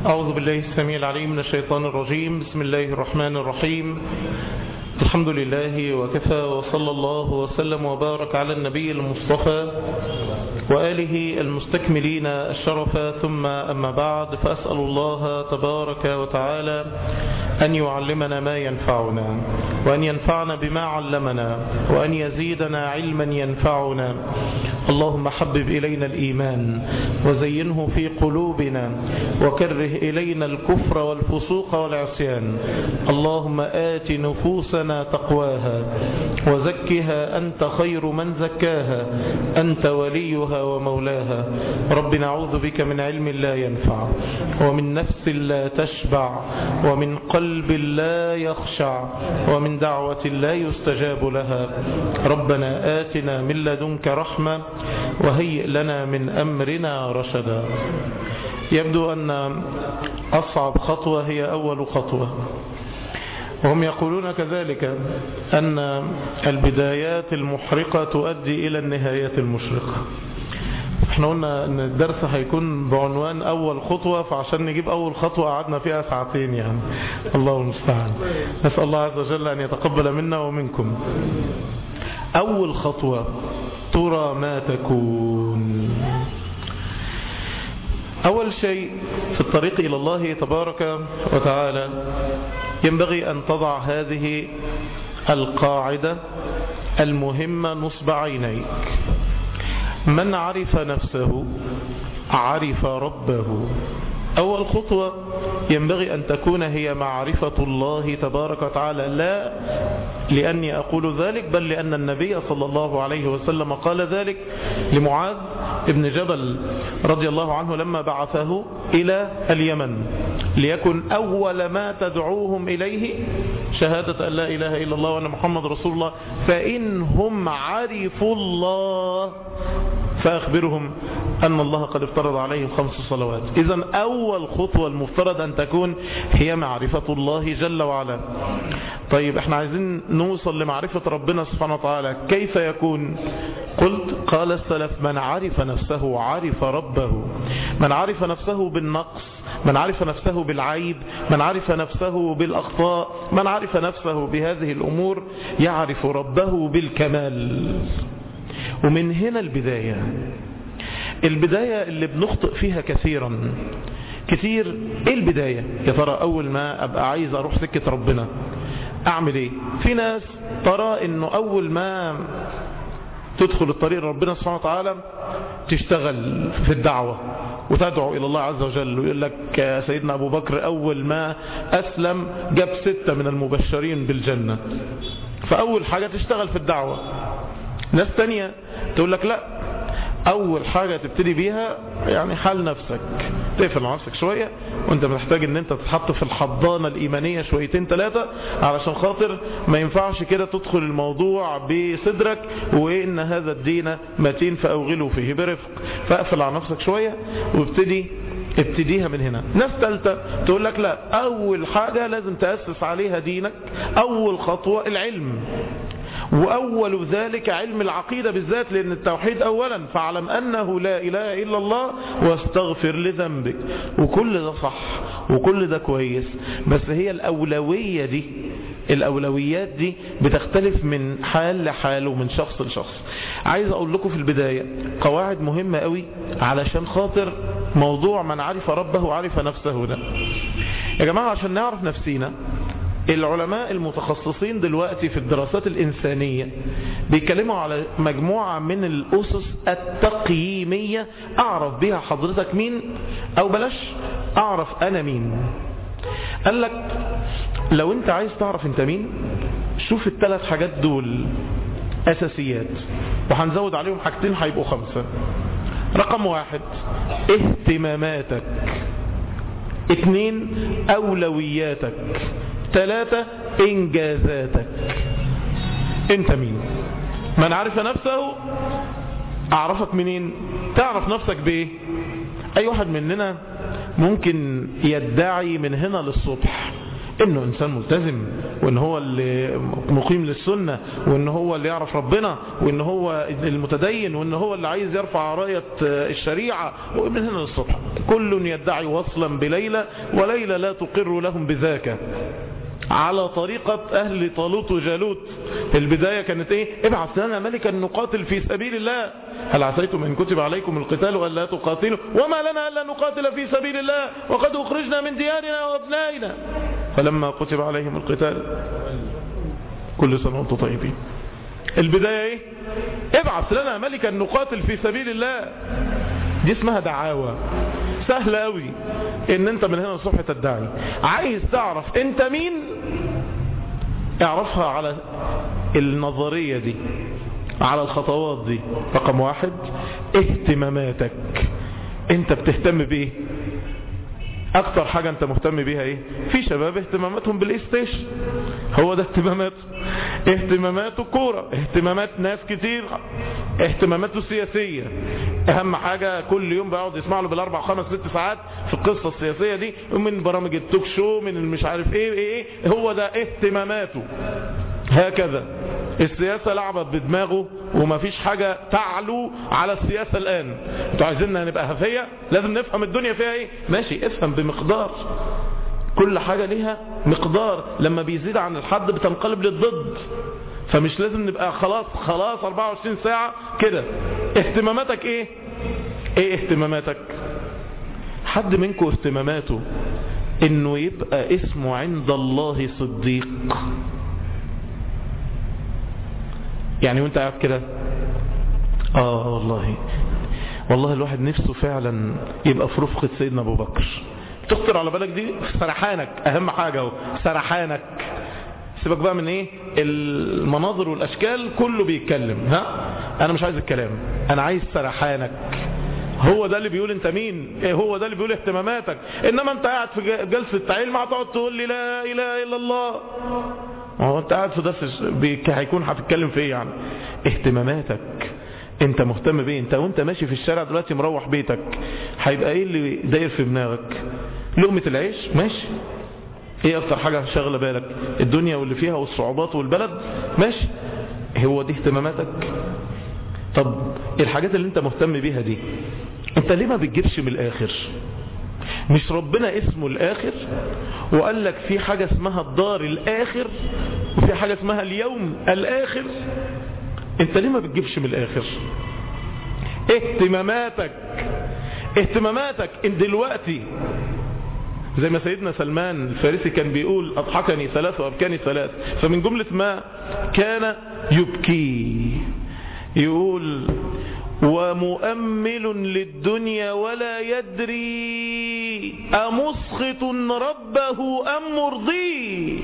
أعوذ بالله السميع العليم من الشيطان الرجيم بسم الله الرحمن الرحيم الحمد لله وكفى وصلى الله وسلم وبارك على النبي المصطفى وآله المستكملين الشرف ثم أما بعد فأسأل الله تبارك وتعالى أن يعلمنا ما ينفعنا وأن ينفعنا بما علمنا وأن يزيدنا علما ينفعنا اللهم حبب إلينا الإيمان وزينه في قلوبنا وكره إلينا الكفر والفسوق والعصيان اللهم آت نفوسنا تقواها وزكها أنت خير من زكاها أنت وليها ومولاها رب نعوذ بك من علم لا ينفع ومن نفس لا تشبع ومن قلب لا يخشع ومن دعوة لا يستجاب لها ربنا آتنا من لدنك رحمة وهيئ لنا من أمرنا رشدا يبدو أن أصعب خطوة هي أول خطوة وهم يقولون كذلك أن البدايات المحرقة تؤدي إلى النهايات المشرقة احنا قلنا ان الدرس هيكون بعنوان اول خطوة فعشان نجيب اول خطوة قعدنا فيها ساعتين يعني الله المستعان نسأل الله عز وجل ان يتقبل منا ومنكم اول خطوة ترى ما تكون أول شيء في الطريق إلى الله تبارك وتعالى ينبغي أن تضع هذه القاعدة المهمة نصب عينيك من عرف نفسه عرف ربه أول خطوة ينبغي أن تكون هي معرفة الله تبارك وتعالى لا لأني أقول ذلك بل لأن النبي صلى الله عليه وسلم قال ذلك لمعاذ ابن جبل رضي الله عنه لما بعثه إلى اليمن ليكن أول ما تدعوهم إليه شهادة أن لا إله إلا الله وأن محمد رسول الله فإنهم عرفوا الله فأخبرهم أن الله قد افترض عليهم خمس صلوات إذا أول خطوة المفترض أن تكون هي معرفة الله جل وعلا طيب احنا عايزين نوصل لمعرفة ربنا سبحانه وتعالى كيف يكون قلت قال السلف من عرف نفسه عرف ربه من عرف نفسه بالنقص من عرف نفسه بالعيب من عرف نفسه بالأخطاء من عرف نفسه بهذه الأمور يعرف ربه بالكمال ومن هنا البداية البداية اللي بنخطئ فيها كثيرا كثير ايه البداية يا ترى اول ما ابقى عايز اروح سكة ربنا اعمل ايه في ناس ترى انه اول ما تدخل الطريق ربنا سبحانه وتعالى تشتغل في الدعوة وتدعو إلى الله عز وجل ويقول لك سيدنا أبو بكر أول ما أسلم جاب ستة من المبشرين بالجنة فأول حاجة تشتغل في الدعوة ناس تانية تقول لك لا اول حاجة تبتدي بيها يعني حال نفسك تقفل على نفسك شوية وانت محتاج ان انت تتحط في الحضانة الايمانية شويتين ثلاثة علشان خاطر ما ينفعش كده تدخل الموضوع بصدرك وان هذا الدين متين فاوغلوا فيه برفق فاقفل على نفسك شوية وابتدي ابتديها من هنا ناس ثالثة تقول لك لا اول حاجة لازم تأسس عليها دينك اول خطوة العلم وأول ذلك علم العقيدة بالذات لأن التوحيد أولا فاعلم أنه لا إله إلا الله واستغفر لذنبك وكل ده صح وكل ده كويس بس هي الأولوية دي الأولويات دي بتختلف من حال لحال ومن شخص لشخص عايز أقول لكم في البداية قواعد مهمة قوي علشان خاطر موضوع من عرف ربه وعرف نفسه ده يا جماعة عشان نعرف نفسينا العلماء المتخصصين دلوقتي في الدراسات الإنسانية بيتكلموا على مجموعة من الأسس التقييمية أعرف بها حضرتك مين أو بلاش أعرف أنا مين قال لك لو أنت عايز تعرف أنت مين شوف الثلاث حاجات دول أساسيات وهنزود عليهم حاجتين هيبقوا خمسة رقم واحد اهتماماتك اثنين أولوياتك ثلاثة إنجازاتك أنت مين من عرف نفسه أعرفك منين تعرف نفسك بإيه أي واحد مننا ممكن يدعي من هنا للصبح انه انسان ملتزم وان هو اللي مقيم للسنة وان هو اللي يعرف ربنا وان هو المتدين وان هو اللي عايز يرفع راية الشريعة ومن هنا للصبح كل يدعي وصلا بليلى وليلى لا تقر لهم بذاك على طريقة أهل طالوت وجالوت البداية كانت إيه ابعث لنا ملكا نقاتل في سبيل الله هل عسيتم إن كتب عليكم القتال ألا تقاتلوا وما لنا ألا نقاتل في سبيل الله وقد أخرجنا من ديارنا وأبنائنا فلما كتب عليهم القتال كل سنة وانتم طيبين البداية إيه ابعث لنا ملكا نقاتل في سبيل الله دي اسمها دعاوى سهل قوي ان انت من هنا الصبح تدعي عايز تعرف انت مين اعرفها على النظرية دي على الخطوات دي رقم واحد اهتماماتك انت بتهتم بايه اكتر حاجة انت مهتم بيها ايه في شباب اهتماماتهم بالاي ستيشن هو ده اهتماماته اهتماماته كورة اهتمامات ناس كتير اهتماماته سياسية اهم حاجة كل يوم بيقعد يسمع له بالاربع خمس ست ساعات في القصة السياسية دي ومن برامج التوك شو من المش عارف ايه ايه, ايه هو ده اهتماماته هكذا السياسة لعبت بدماغه ومفيش حاجة تعلو على السياسة الآن انتوا عايزيننا نبقى هفية لازم نفهم الدنيا فيها ايه ماشي افهم بمقدار كل حاجة ليها مقدار لما بيزيد عن الحد بتنقلب للضد فمش لازم نبقى خلاص خلاص 24 ساعة كده اهتماماتك ايه ايه اهتماماتك حد منكم اهتماماته انه يبقى اسمه عند الله صديق يعني وانت قاعد كده اه والله والله الواحد نفسه فعلا يبقى في رفقة سيدنا ابو بكر تخطر على بالك دي سرحانك اهم حاجة اهو سرحانك سيبك بقى من ايه المناظر والاشكال كله بيتكلم ها انا مش عايز الكلام انا عايز سرحانك هو ده اللي بيقول انت مين ايه هو ده اللي بيقول اهتماماتك انما انت قاعد في جلسة تعيل ما تقعد تقول لي لا اله الا الله ما هو انت قاعد في درس هيكون هتتكلم في ايه يعني اهتماماتك انت مهتم بيه انت وانت ماشي في الشارع دلوقتي مروح بيتك هيبقى ايه اللي داير في دماغك لقمة العيش ماشي ايه اكتر حاجة شغلة بالك الدنيا واللي فيها والصعوبات والبلد ماشي هو دي اهتماماتك طب الحاجات اللي انت مهتم بيها دي انت ليه ما بتجيبش من الاخر مش ربنا اسمه الاخر وقال لك في حاجة اسمها الدار الاخر وفي حاجة اسمها اليوم الاخر انت ليه ما بتجيبش من الاخر اهتماماتك اهتماماتك ان دلوقتي زي ما سيدنا سلمان الفارسي كان بيقول اضحكني ثلاث وابكاني ثلاث فمن جملة ما كان يبكي يقول ومؤمل للدنيا ولا يدري أمسخط ربه أم مرضيه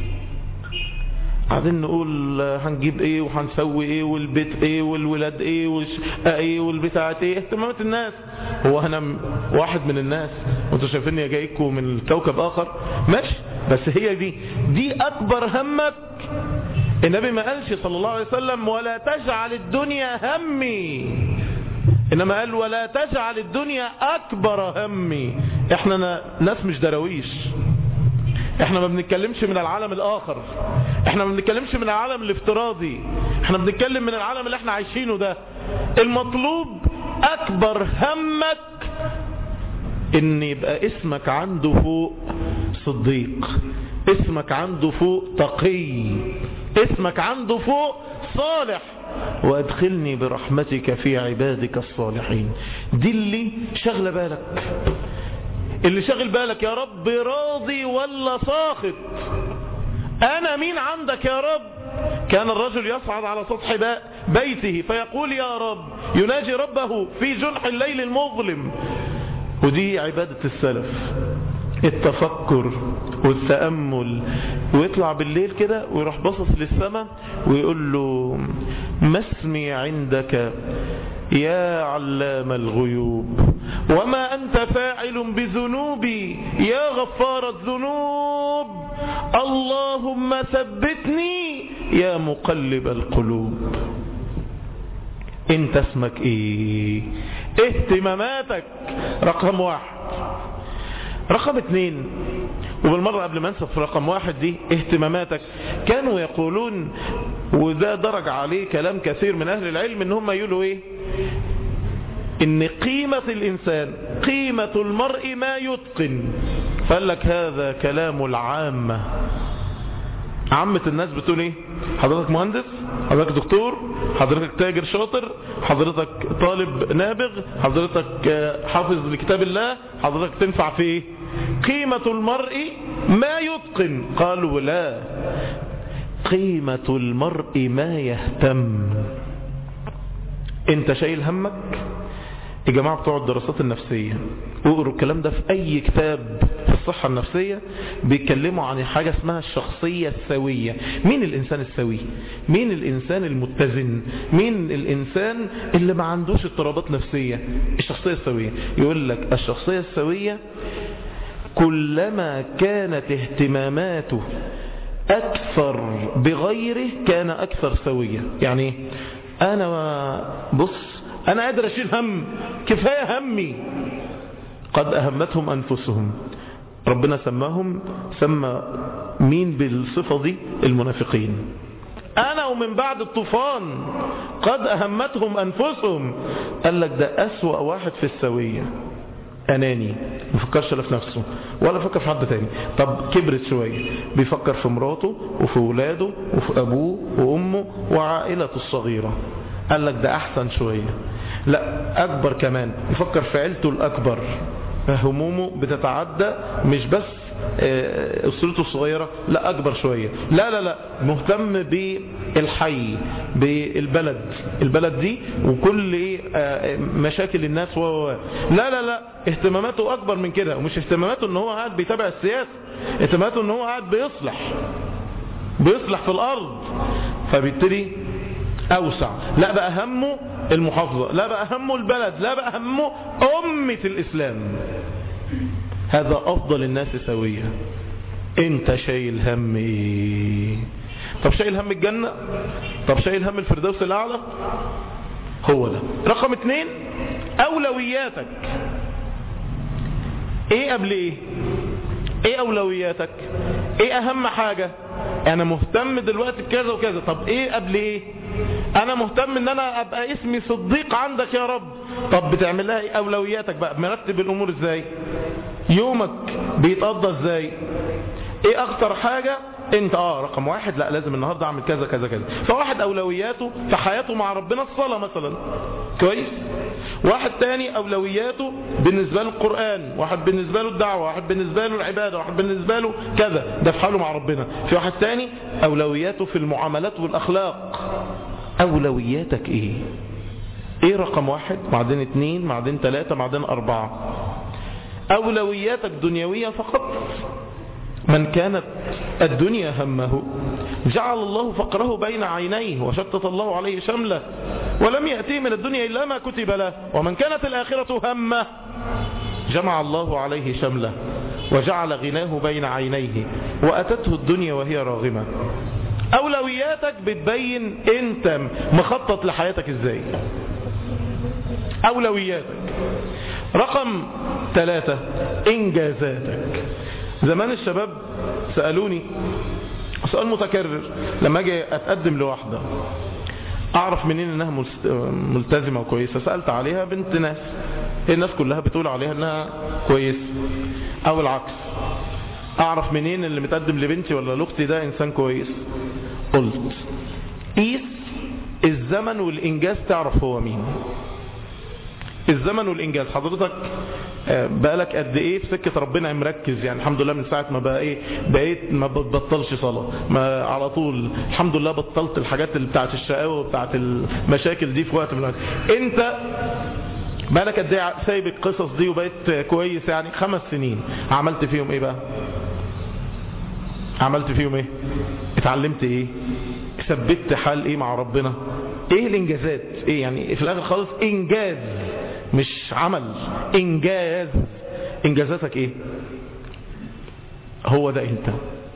قاعدين نقول هنجيب ايه وهنسوي ايه والبيت ايه والولاد ايه والشقة ايه والبتاعات ايه اهتمامات الناس هو انا واحد من الناس وانتوا شايفيني جايكم من كوكب اخر ماشي بس هي دي دي اكبر همك النبي ما قالش صلى الله عليه وسلم ولا تجعل الدنيا همي انما قال ولا تجعل الدنيا اكبر همي احنا ناس مش درويش احنا ما بنتكلمش من العالم الاخر احنا ما بنتكلمش من العالم الافتراضي احنا بنتكلم من العالم اللي احنا عايشينه ده المطلوب اكبر همك ان يبقى اسمك عنده فوق صديق اسمك عنده فوق تقي اسمك عنده فوق صالح وادخلني برحمتك في عبادك الصالحين دي اللي شغل بالك اللي شغل بالك يا رب راضي ولا ساخط انا مين عندك يا رب كان الرجل يصعد على سطح بيته فيقول يا رب يناجي ربه في جنح الليل المظلم ودي عبادة السلف التفكر والتأمل ويطلع بالليل كده ويروح باصص للسماء ويقول له ما اسمي عندك يا علام الغيوب وما أنت فاعل بذنوبي يا غفار الذنوب اللهم ثبتني يا مقلب القلوب انت اسمك ايه اهتماماتك رقم واحد رقم اتنين وبالمرة قبل ما انسى في رقم واحد دي اهتماماتك كانوا يقولون وده درج عليه كلام كثير من اهل العلم ان هم يقولوا ايه ان قيمة الانسان قيمة المرء ما يتقن فقال لك هذا كلام العامة عامة الناس بتقول ايه حضرتك مهندس حضرتك دكتور حضرتك تاجر شاطر حضرتك طالب نابغ حضرتك حافظ لكتاب الله حضرتك تنفع في ايه قيمة المرء ما يتقن قالوا لا قيمة المرء ما يهتم انت شايل همك الجماعة بتوع الدراسات النفسية وقروا الكلام ده في اي كتاب في الصحة النفسية بيتكلموا عن حاجة اسمها الشخصية السوية مين الانسان السوي مين الانسان المتزن مين الانسان اللي ما عندوش اضطرابات نفسية الشخصية السوية يقول لك الشخصية السوية كلما كانت اهتماماته اكثر بغيره كان اكثر سوية يعني انا بص انا قادر اشيل هم كفاية همي قد اهمتهم انفسهم ربنا سماهم سمى مين بالصفة دي المنافقين انا ومن بعد الطوفان قد اهمتهم انفسهم قال لك ده اسوأ واحد في السوية اناني ما فكرش لا في نفسه ولا فكر في حد تاني طب كبرت شوية بيفكر في مراته وفي ولاده وفي ابوه وامه وعائلته الصغيرة قال لك ده احسن شوية لا اكبر كمان يفكر في عيلته الاكبر همومه بتتعدى مش بس اسرته الصغيرة لا اكبر شوية لا لا لا مهتم بالحي بالبلد البلد دي وكل مشاكل الناس و لا لا لا اهتماماته اكبر من كده ومش اهتماماته ان هو قاعد بيتابع السياسة اهتماماته ان هو قاعد بيصلح بيصلح في الارض فبالتالي اوسع لا بقى همه المحافظة لا بقى همه البلد لا بقى همه امة الاسلام هذا افضل الناس سوية انت شايل هم ايه طب شايل هم الجنة طب شايل هم الفردوس الاعلى هو ده رقم اتنين اولوياتك ايه قبل ايه ايه اولوياتك ايه اهم حاجة انا مهتم دلوقتي بكذا وكذا طب ايه قبل ايه انا مهتم ان انا ابقى اسمي صديق عندك يا رب طب بتعملها ايه اولوياتك بقى مرتب الامور ازاي يومك بيتقضى ازاي ايه اكتر حاجة انت اه رقم واحد لا لازم النهاردة اعمل كذا كذا كذا فواحد اولوياته في حياته مع ربنا الصلاة مثلا كويس واحد تاني اولوياته بالنسبة له القرآن واحد بالنسبة له الدعوة واحد بالنسبة له العبادة واحد بالنسبة له كذا ده في حاله مع ربنا في واحد تاني اولوياته في المعاملات والاخلاق اولوياتك ايه ايه رقم واحد بعدين اتنين بعدين تلاتة بعدين اربعة اولوياتك دنيوية فقط من كانت الدنيا همه جعل الله فقره بين عينيه وشتت الله عليه شمله ولم يأتيه من الدنيا إلا ما كتب له ومن كانت الآخرة همه جمع الله عليه شمله وجعل غناه بين عينيه وأتته الدنيا وهي راغمة أولوياتك بتبين أنت مخطط لحياتك إزاي أولوياتك رقم ثلاثة إنجازاتك زمان الشباب سألوني سؤال متكرر لما اجي اتقدم لواحدة اعرف منين انها ملتزمة وكويسة سألت عليها بنت ناس الناس كلها بتقول عليها انها كويس او العكس اعرف منين اللي متقدم لبنتي ولا لاختي ده انسان كويس قلت قيس الزمن والانجاز تعرف هو مين الزمن والانجاز حضرتك بقالك قد ايه في سكة ربنا مركز يعني الحمد لله من ساعة ما بقى ايه بقيت ما بتبطلش صلاة ما على طول الحمد لله بطلت الحاجات اللي بتاعت الشقاوة وبتاعت المشاكل دي في وقت من الوقت انت بقالك قد ايه سايب القصص دي وبقيت كويس يعني خمس سنين عملت فيهم ايه بقى عملت فيهم ايه اتعلمت ايه ثبت حال ايه مع ربنا ايه الانجازات ايه يعني في الاخر خالص انجاز مش عمل انجاز انجازاتك ايه هو ده انت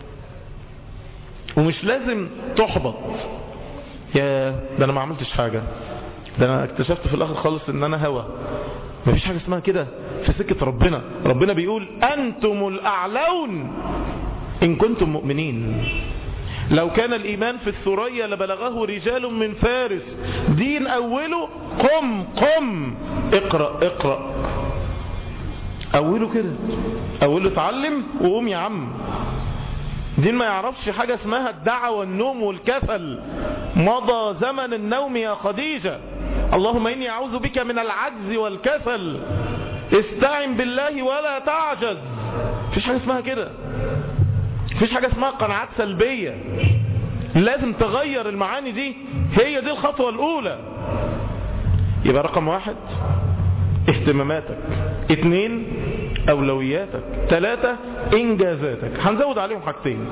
ومش لازم تحبط يا ده انا ما عملتش حاجة ده انا اكتشفت في الاخر خالص ان انا هوا مفيش حاجة اسمها كده في سكة ربنا ربنا بيقول أنتم الأعلون إن كنتم مؤمنين لو كان الإيمان في الثريا لبلغه رجال من فارس دين أوله قم قم اقرأ اقرأ أوله كده أوله اتعلم وقوم يا عم دين ما يعرفش حاجة اسمها الدعوة والنوم والكسل مضى زمن النوم يا خديجة اللهم إني أعوذ بك من العجز والكسل استعن بالله ولا تعجز فيش حاجة اسمها كده فيش حاجة اسمها قناعات سلبية لازم تغير المعاني دي هي دي الخطوة الأولى يبقى رقم واحد اهتماماتك اتنين أولوياتك ثلاثة إنجازاتك هنزود عليهم حاجتين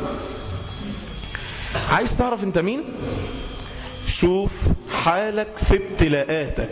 عايز تعرف انت مين شوف حالك في ابتلاءاتك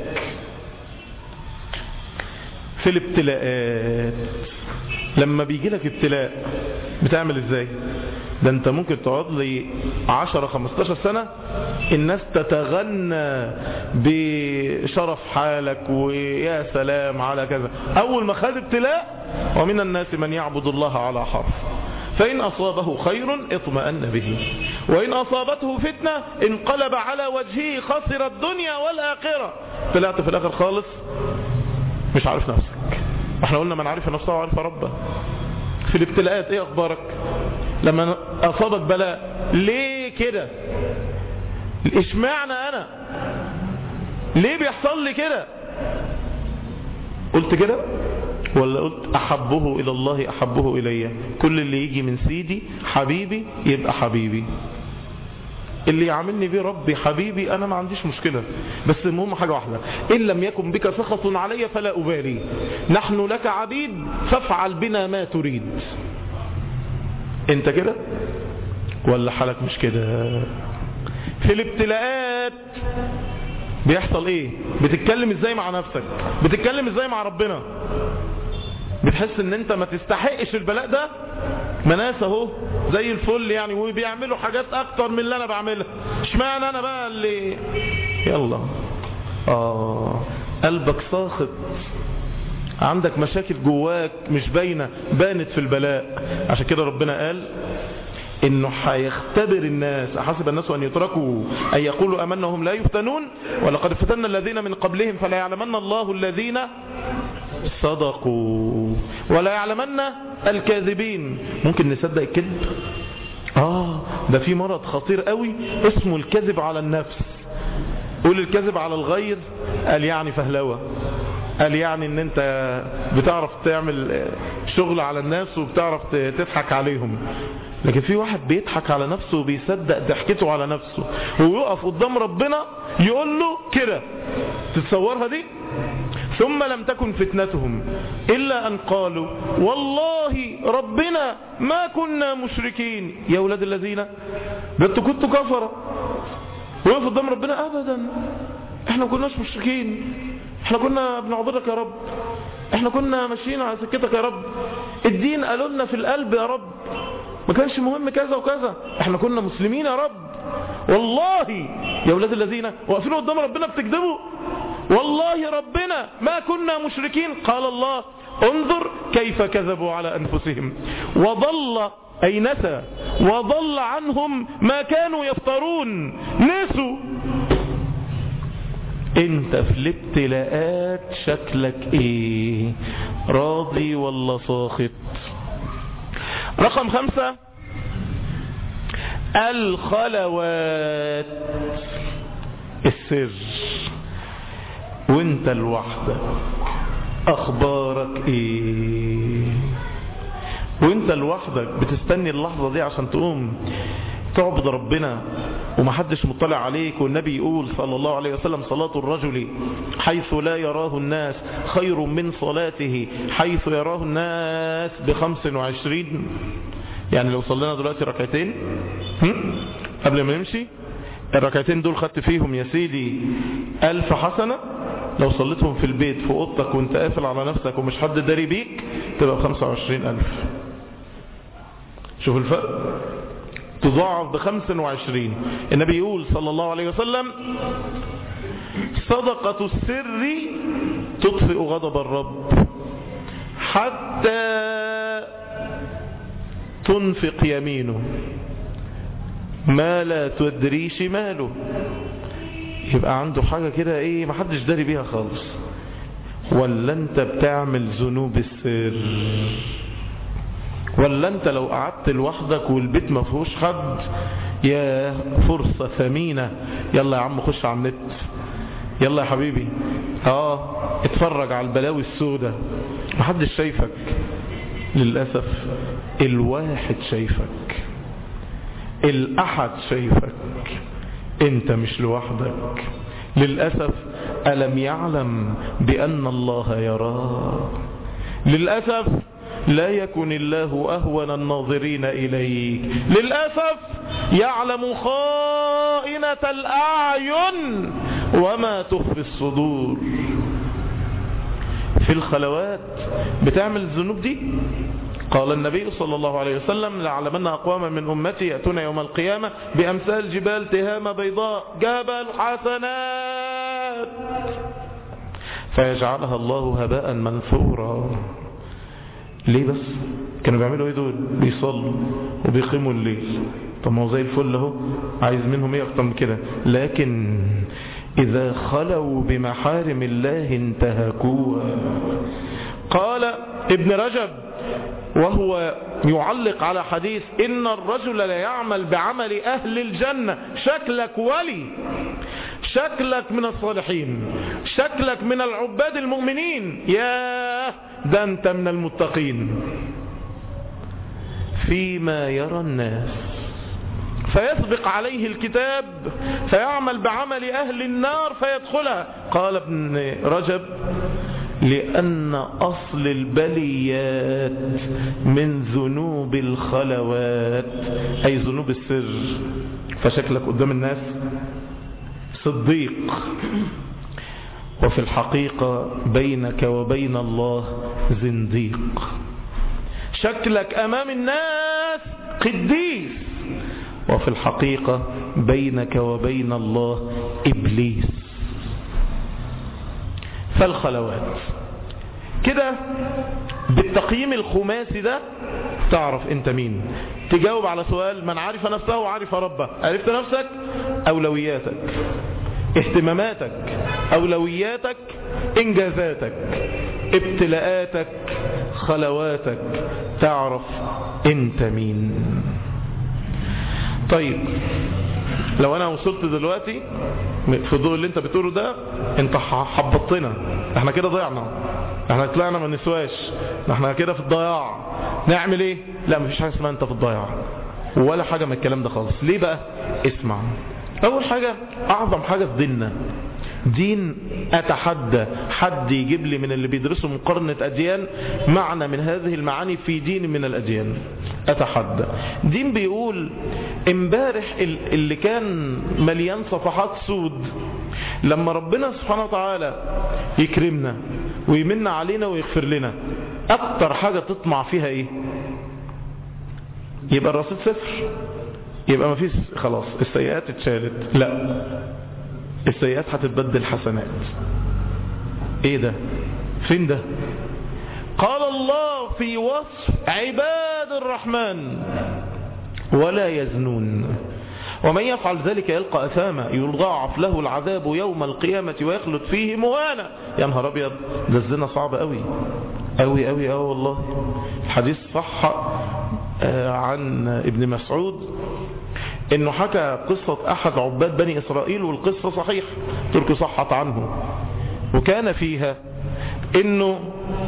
في الابتلاءات لما بيجي لك ابتلاء بتعمل ازاي ده انت ممكن تقعد لي 10 15 سنة الناس تتغنى بشرف حالك ويا سلام على كذا اول ما خد ابتلاء ومن الناس من يعبد الله على حرف فإن أصابه خير اطمأن به وإن أصابته فتنة انقلب على وجهه خسر الدنيا والآخرة طلعت في الآخر خالص مش عارف نفسك احنا قلنا من عرف نفسه وعرف ربه في الابتلاءات ايه اخبارك لما اصابك بلاء ليه كده اشمعنى انا ليه بيحصل لي كده قلت كده ولا قلت احبه الى الله احبه الي كل اللي يجي من سيدي حبيبي يبقى حبيبي اللي يعاملني بيه ربي حبيبي انا ما عنديش مشكلة بس المهم حاجة واحدة ان لم يكن بك سخط علي فلا ابالي نحن لك عبيد فافعل بنا ما تريد انت كده ولا حالك مش كده في الابتلاءات بيحصل ايه بتتكلم ازاي مع نفسك بتتكلم ازاي مع ربنا بتحس ان انت ما تستحقش البلاء ده مناس اهو زي الفل يعني وبيعملوا حاجات اكتر من اللي انا بعملها اشمعنى انا بقى اللي يلا اه قلبك ساخط عندك مشاكل جواك مش باينه بانت في البلاء عشان كده ربنا قال انه هيختبر الناس احسب الناس ان يتركوا ان يقولوا امنا وهم لا يفتنون ولقد فتنا الذين من قبلهم فلا يعلمن الله الذين صدقوا ولا يعلمن الكاذبين ممكن نصدق الكذب اه ده في مرض خطير قوي اسمه الكذب على النفس قول الكذب على الغير قال يعني فهلوة قال يعني ان انت بتعرف تعمل شغل على الناس وبتعرف تضحك عليهم لكن في واحد بيضحك على نفسه وبيصدق ضحكته على نفسه ويقف قدام ربنا يقول له كده تتصورها دي ثم لم تكن فتنتهم إلا أن قالوا والله ربنا ما كنا مشركين يا أولاد الذين ده انتوا كنتوا كفرة وقف قدام ربنا أبدا احنا ما كناش مشركين احنا كنا بنعبدك يا رب احنا كنا ماشيين على سكتك يا رب الدين قالوا لنا في القلب يا رب ما كانش مهم كذا وكذا احنا كنا مسلمين يا رب والله يا اولاد الذين واقفين قدام ربنا بتكذبوا والله ربنا ما كنا مشركين قال الله انظر كيف كذبوا على انفسهم وضل اي نسى وضل عنهم ما كانوا يفترون نسوا انت في الابتلاءات شكلك ايه راضي ولا ساخط رقم خمسة الخلوات السر وانت لوحدك اخبارك ايه وانت لوحدك بتستني اللحظة دي عشان تقوم تعبد ربنا ومحدش مطلع عليك والنبي يقول صلى الله عليه وسلم صلاة الرجل حيث لا يراه الناس خير من صلاته حيث يراه الناس بخمس وعشرين يعني لو صلينا دلوقتي ركعتين قبل ما نمشي الركعتين دول خدت فيهم يا سيدي ألف حسنة لو صليتهم في البيت في اوضتك وانت قافل على نفسك ومش حد داري بيك تبقى بخمسة وعشرين ألف شوف الفرق تضاعف بخمس وعشرين النبي يقول صلى الله عليه وسلم صدقة السر تطفئ غضب الرب حتى تنفق يمينه ما لا تدري شماله يبقى عنده حاجة كده ايه محدش داري بيها خالص ولا انت بتعمل ذنوب السر ولا انت لو قعدت لوحدك والبيت ما فيهوش حد يا فرصة ثمينة يلا يا عم خش على النت يلا يا حبيبي اه اتفرج على البلاوي السوداء محدش شايفك للأسف الواحد شايفك الأحد شايفك انت مش لوحدك للأسف ألم يعلم بأن الله يراه للأسف لا يكن الله أهون الناظرين إليك للأسف يعلم خائنة الأعين وما تخفي الصدور في الخلوات بتعمل الذنوب دي قال النبي صلى الله عليه وسلم لعلمن أقواما من أمتي يأتون يوم القيامة بأمثال جبال تهامة بيضاء جبل حسنات فيجعلها الله هباء منثورا ليه بس كانوا بيعملوا ايه دول بيصلوا وبيقيموا الليل طب ما هو زي الفل اهو عايز منهم ايه اكتر من كده لكن اذا خلوا بمحارم الله انتهكوها قال ابن رجب وهو يعلق على حديث إن الرجل لا يعمل بعمل أهل الجنة شكلك ولي شكلك من الصالحين شكلك من العباد المؤمنين يا ده أنت من المتقين فيما يرى الناس فيسبق عليه الكتاب فيعمل بعمل أهل النار فيدخلها قال ابن رجب لأن أصل البليات من ذنوب الخلوات أي ذنوب السر فشكلك قدام الناس صديق وفي الحقيقة بينك وبين الله زنديق شكلك أمام الناس قديس وفي الحقيقة بينك وبين الله إبليس فالخلوات كده بالتقييم الخماسي ده تعرف انت مين تجاوب على سؤال من عرف نفسه وعرف ربه عرفت نفسك أولوياتك اهتماماتك أولوياتك إنجازاتك ابتلاءاتك خلواتك تعرف انت مين طيب لو انا وصلت دلوقتي في الضوء اللي انت بتقوله ده انت حبطتنا احنا كده ضيعنا احنا طلعنا ما نسواش احنا كده في الضياع نعمل ايه لا مفيش حاجه اسمها انت في الضياع ولا حاجه من الكلام ده خالص ليه بقى اسمع اول حاجه اعظم حاجه في ديننا دين اتحدى حد يجيب لي من اللي بيدرسوا مقارنة اديان معنى من هذه المعاني في دين من الاديان اتحدى دين بيقول امبارح اللي كان مليان صفحات سود لما ربنا سبحانه وتعالى يكرمنا ويمن علينا ويغفر لنا اكتر حاجة تطمع فيها ايه يبقى الرصيد صفر يبقى ما فيش خلاص السيئات اتشالت لا السيئات هتتبدل حسنات ايه ده فين ده قال الله في وصف عباد الرحمن ولا يزنون ومن يفعل ذلك يلقى أثاما يضاعف له العذاب يوم القيامة ويخلد فيه مهانا يا نهار أبيض ده الزنا صعب قوي قوي قوي قوي والله الحديث صح عن ابن مسعود انه حكى قصة احد عباد بني اسرائيل والقصة صحيح ترك صحت عنه وكان فيها انه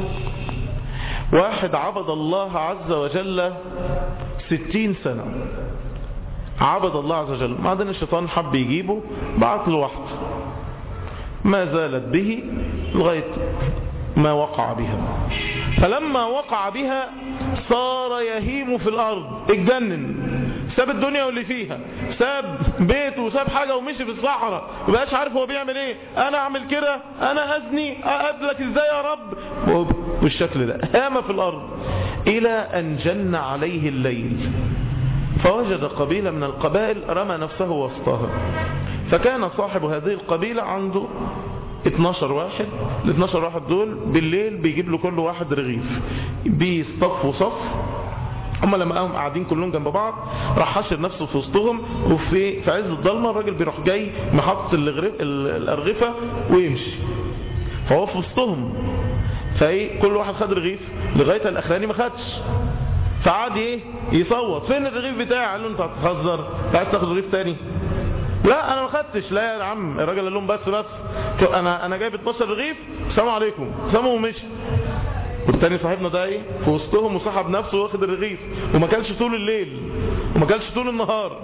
واحد عبد الله عز وجل ستين سنة عبد الله عز وجل بعدين الشيطان حب يجيبه بعت له واحد ما زالت به لغاية ما وقع بها فلما وقع بها صار يهيم في الأرض اتجنن ساب الدنيا واللي فيها ساب بيته وساب حاجة ومشي في الصحراء مبقاش عارف هو بيعمل ايه انا اعمل كده انا ازني اقابلك ازاي يا رب بالشكل ده هام في الارض الى ان جن عليه الليل فوجد قبيلة من القبائل رمى نفسه وسطها فكان صاحب هذه القبيلة عنده 12 واحد ال 12 واحد دول بالليل بيجيب له كل واحد رغيف بيصطفوا صف هم لما قاموا قاعدين كلهم جنب بعض راح حشر نفسه في وسطهم وفي في عز الضلمه الراجل بيروح جاي محط الغرف- ال- الارغفه ويمشي فهو في وسطهم فايه كل واحد خد رغيف لغايه الاخراني ما خدش فقعد ايه يصوت فين الرغيف بتاعي قال له انت هتهزر أنت عايز تاخد رغيف تاني لا انا ما خدتش لا يا عم الراجل قال لهم بس بس انا انا جايب 12 رغيف السلام عليكم ساموا ومشي والتاني صاحبنا ده ايه في وسطهم وسحب نفسه واخد الرغيف وما كانش طول الليل وما كانش طول النهار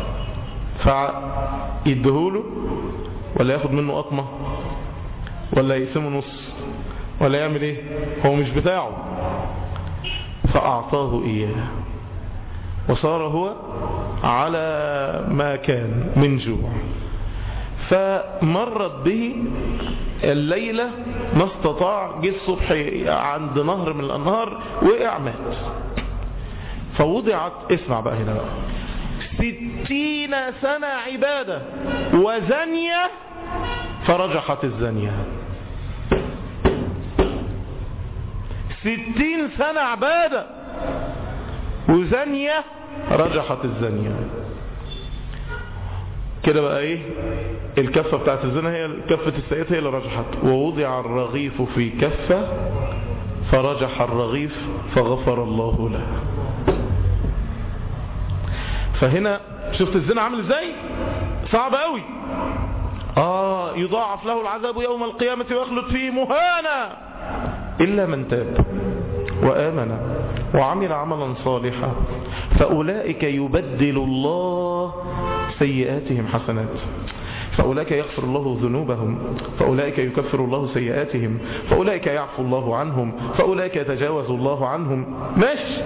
فيديهوله ولا ياخد منه قطمه ولا يقسمه نص ولا يعمل ايه هو مش بتاعه فأعطاه إياه وصار هو على ما كان من جوع فمرت به الليلة ما استطاع جه الصبح عند نهر من الأنهار وقع مات فوضعت اسمع بقى هنا بقى ستين سنة عبادة وزنية فرجحت الزنية ستين سنة عبادة وزانية رجحت الزانية كده بقى ايه الكفة بتاعت الزنا هي كفة السيئة هي اللي رجحت ووضع الرغيف في كفة فرجح الرغيف فغفر الله له فهنا شفت الزنا عامل ازاي صعب قوي اه يضاعف له العذاب يوم القيامة ويخلد فيه مهانا إلا من تاب وآمن وعمل عملا صالحا فأولئك يبدل الله سيئاتهم حسنات فأولئك يغفر الله ذنوبهم فأولئك يكفر الله سيئاتهم فأولئك يعفو الله عنهم فأولئك يتجاوز الله عنهم ماشي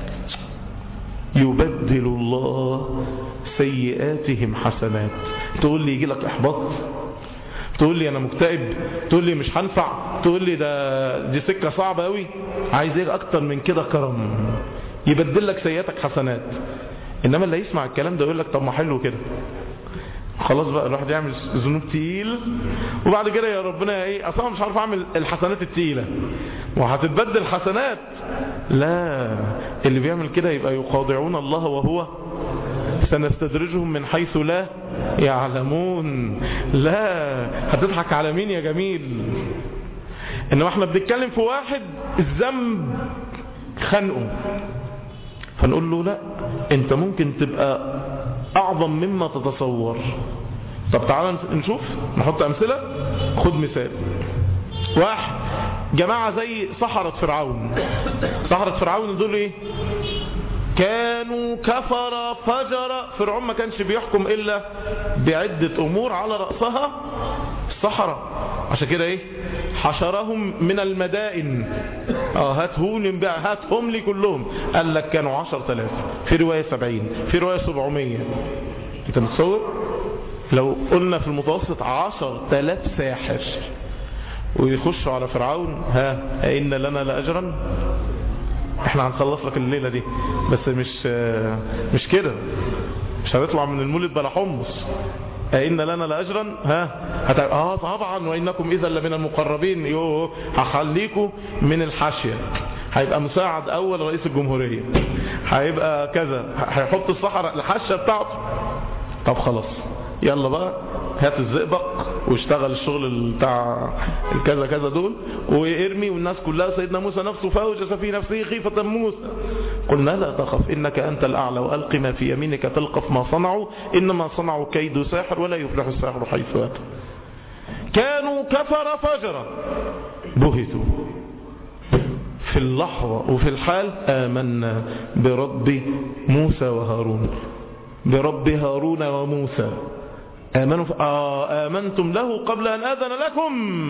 يبدل الله سيئاتهم حسنات تقول لي يجي لك إحباط تقول لي انا مكتئب تقول لي مش هنفع تقول لي ده دي سكه صعبه قوي عايز ايه اكتر من كده كرم يبدل لك سيئاتك حسنات انما اللي يسمع الكلام ده يقول لك طب ما حلو كده خلاص بقى الواحد يعمل ذنوب تقيل وبعد كده يا ربنا ايه اصلا مش عارف اعمل الحسنات التقيله وهتتبدل حسنات لا اللي بيعمل كده يبقى يخاضعون الله وهو سنستدرجهم من حيث لا يعلمون لا هتضحك على مين يا جميل انما احنا بنتكلم في واحد الذنب خنقه فنقول له لا انت ممكن تبقى اعظم مما تتصور طب تعالى نشوف نحط امثلة خد مثال واحد جماعة زي سحرة فرعون سحرة فرعون دول ايه كانوا كفر فجر فرعون ما كانش بيحكم إلا بعدة أمور على رأسها الصحراء عشان كده ايه حشرهم من المدائن اه هاتهم بقى هاتهم لي كلهم قال لك كانوا عشر تلاف في رواية سبعين في رواية سبعمية انت متصور لو قلنا في المتوسط عشر تلاف ساحر ويخشوا على فرعون ها إن لنا لأجرا احنا هنخلص لك الليلة دي بس مش مش كده مش هنطلع من المولد بلا حمص أئن لنا لأجرا ها هت... اه طبعا وإنكم إذا لمن المقربين يوه هخليكم من الحاشية هيبقى مساعد أول رئيس الجمهورية هيبقى كذا هيحط الصحراء الحاشية بتاعته طب خلاص يلا بقى هات الزئبق واشتغل الشغل بتاع الكذا كذا دول وارمي والناس كلها سيدنا موسى نفسه فاوجس في نفسه خيفة موسى قلنا لا تخف إنك أنت الأعلى وألق ما في يمينك تلقف ما صنعوا إنما صنعوا كيد ساحر ولا يفلح الساحر حيث أتى كانوا كفر فجرا بهتوا في اللحظة وفي الحال آمنا برب موسى وهارون برب هارون وموسى آمنوا ف... آه آمنتم له قبل أن أذن لكم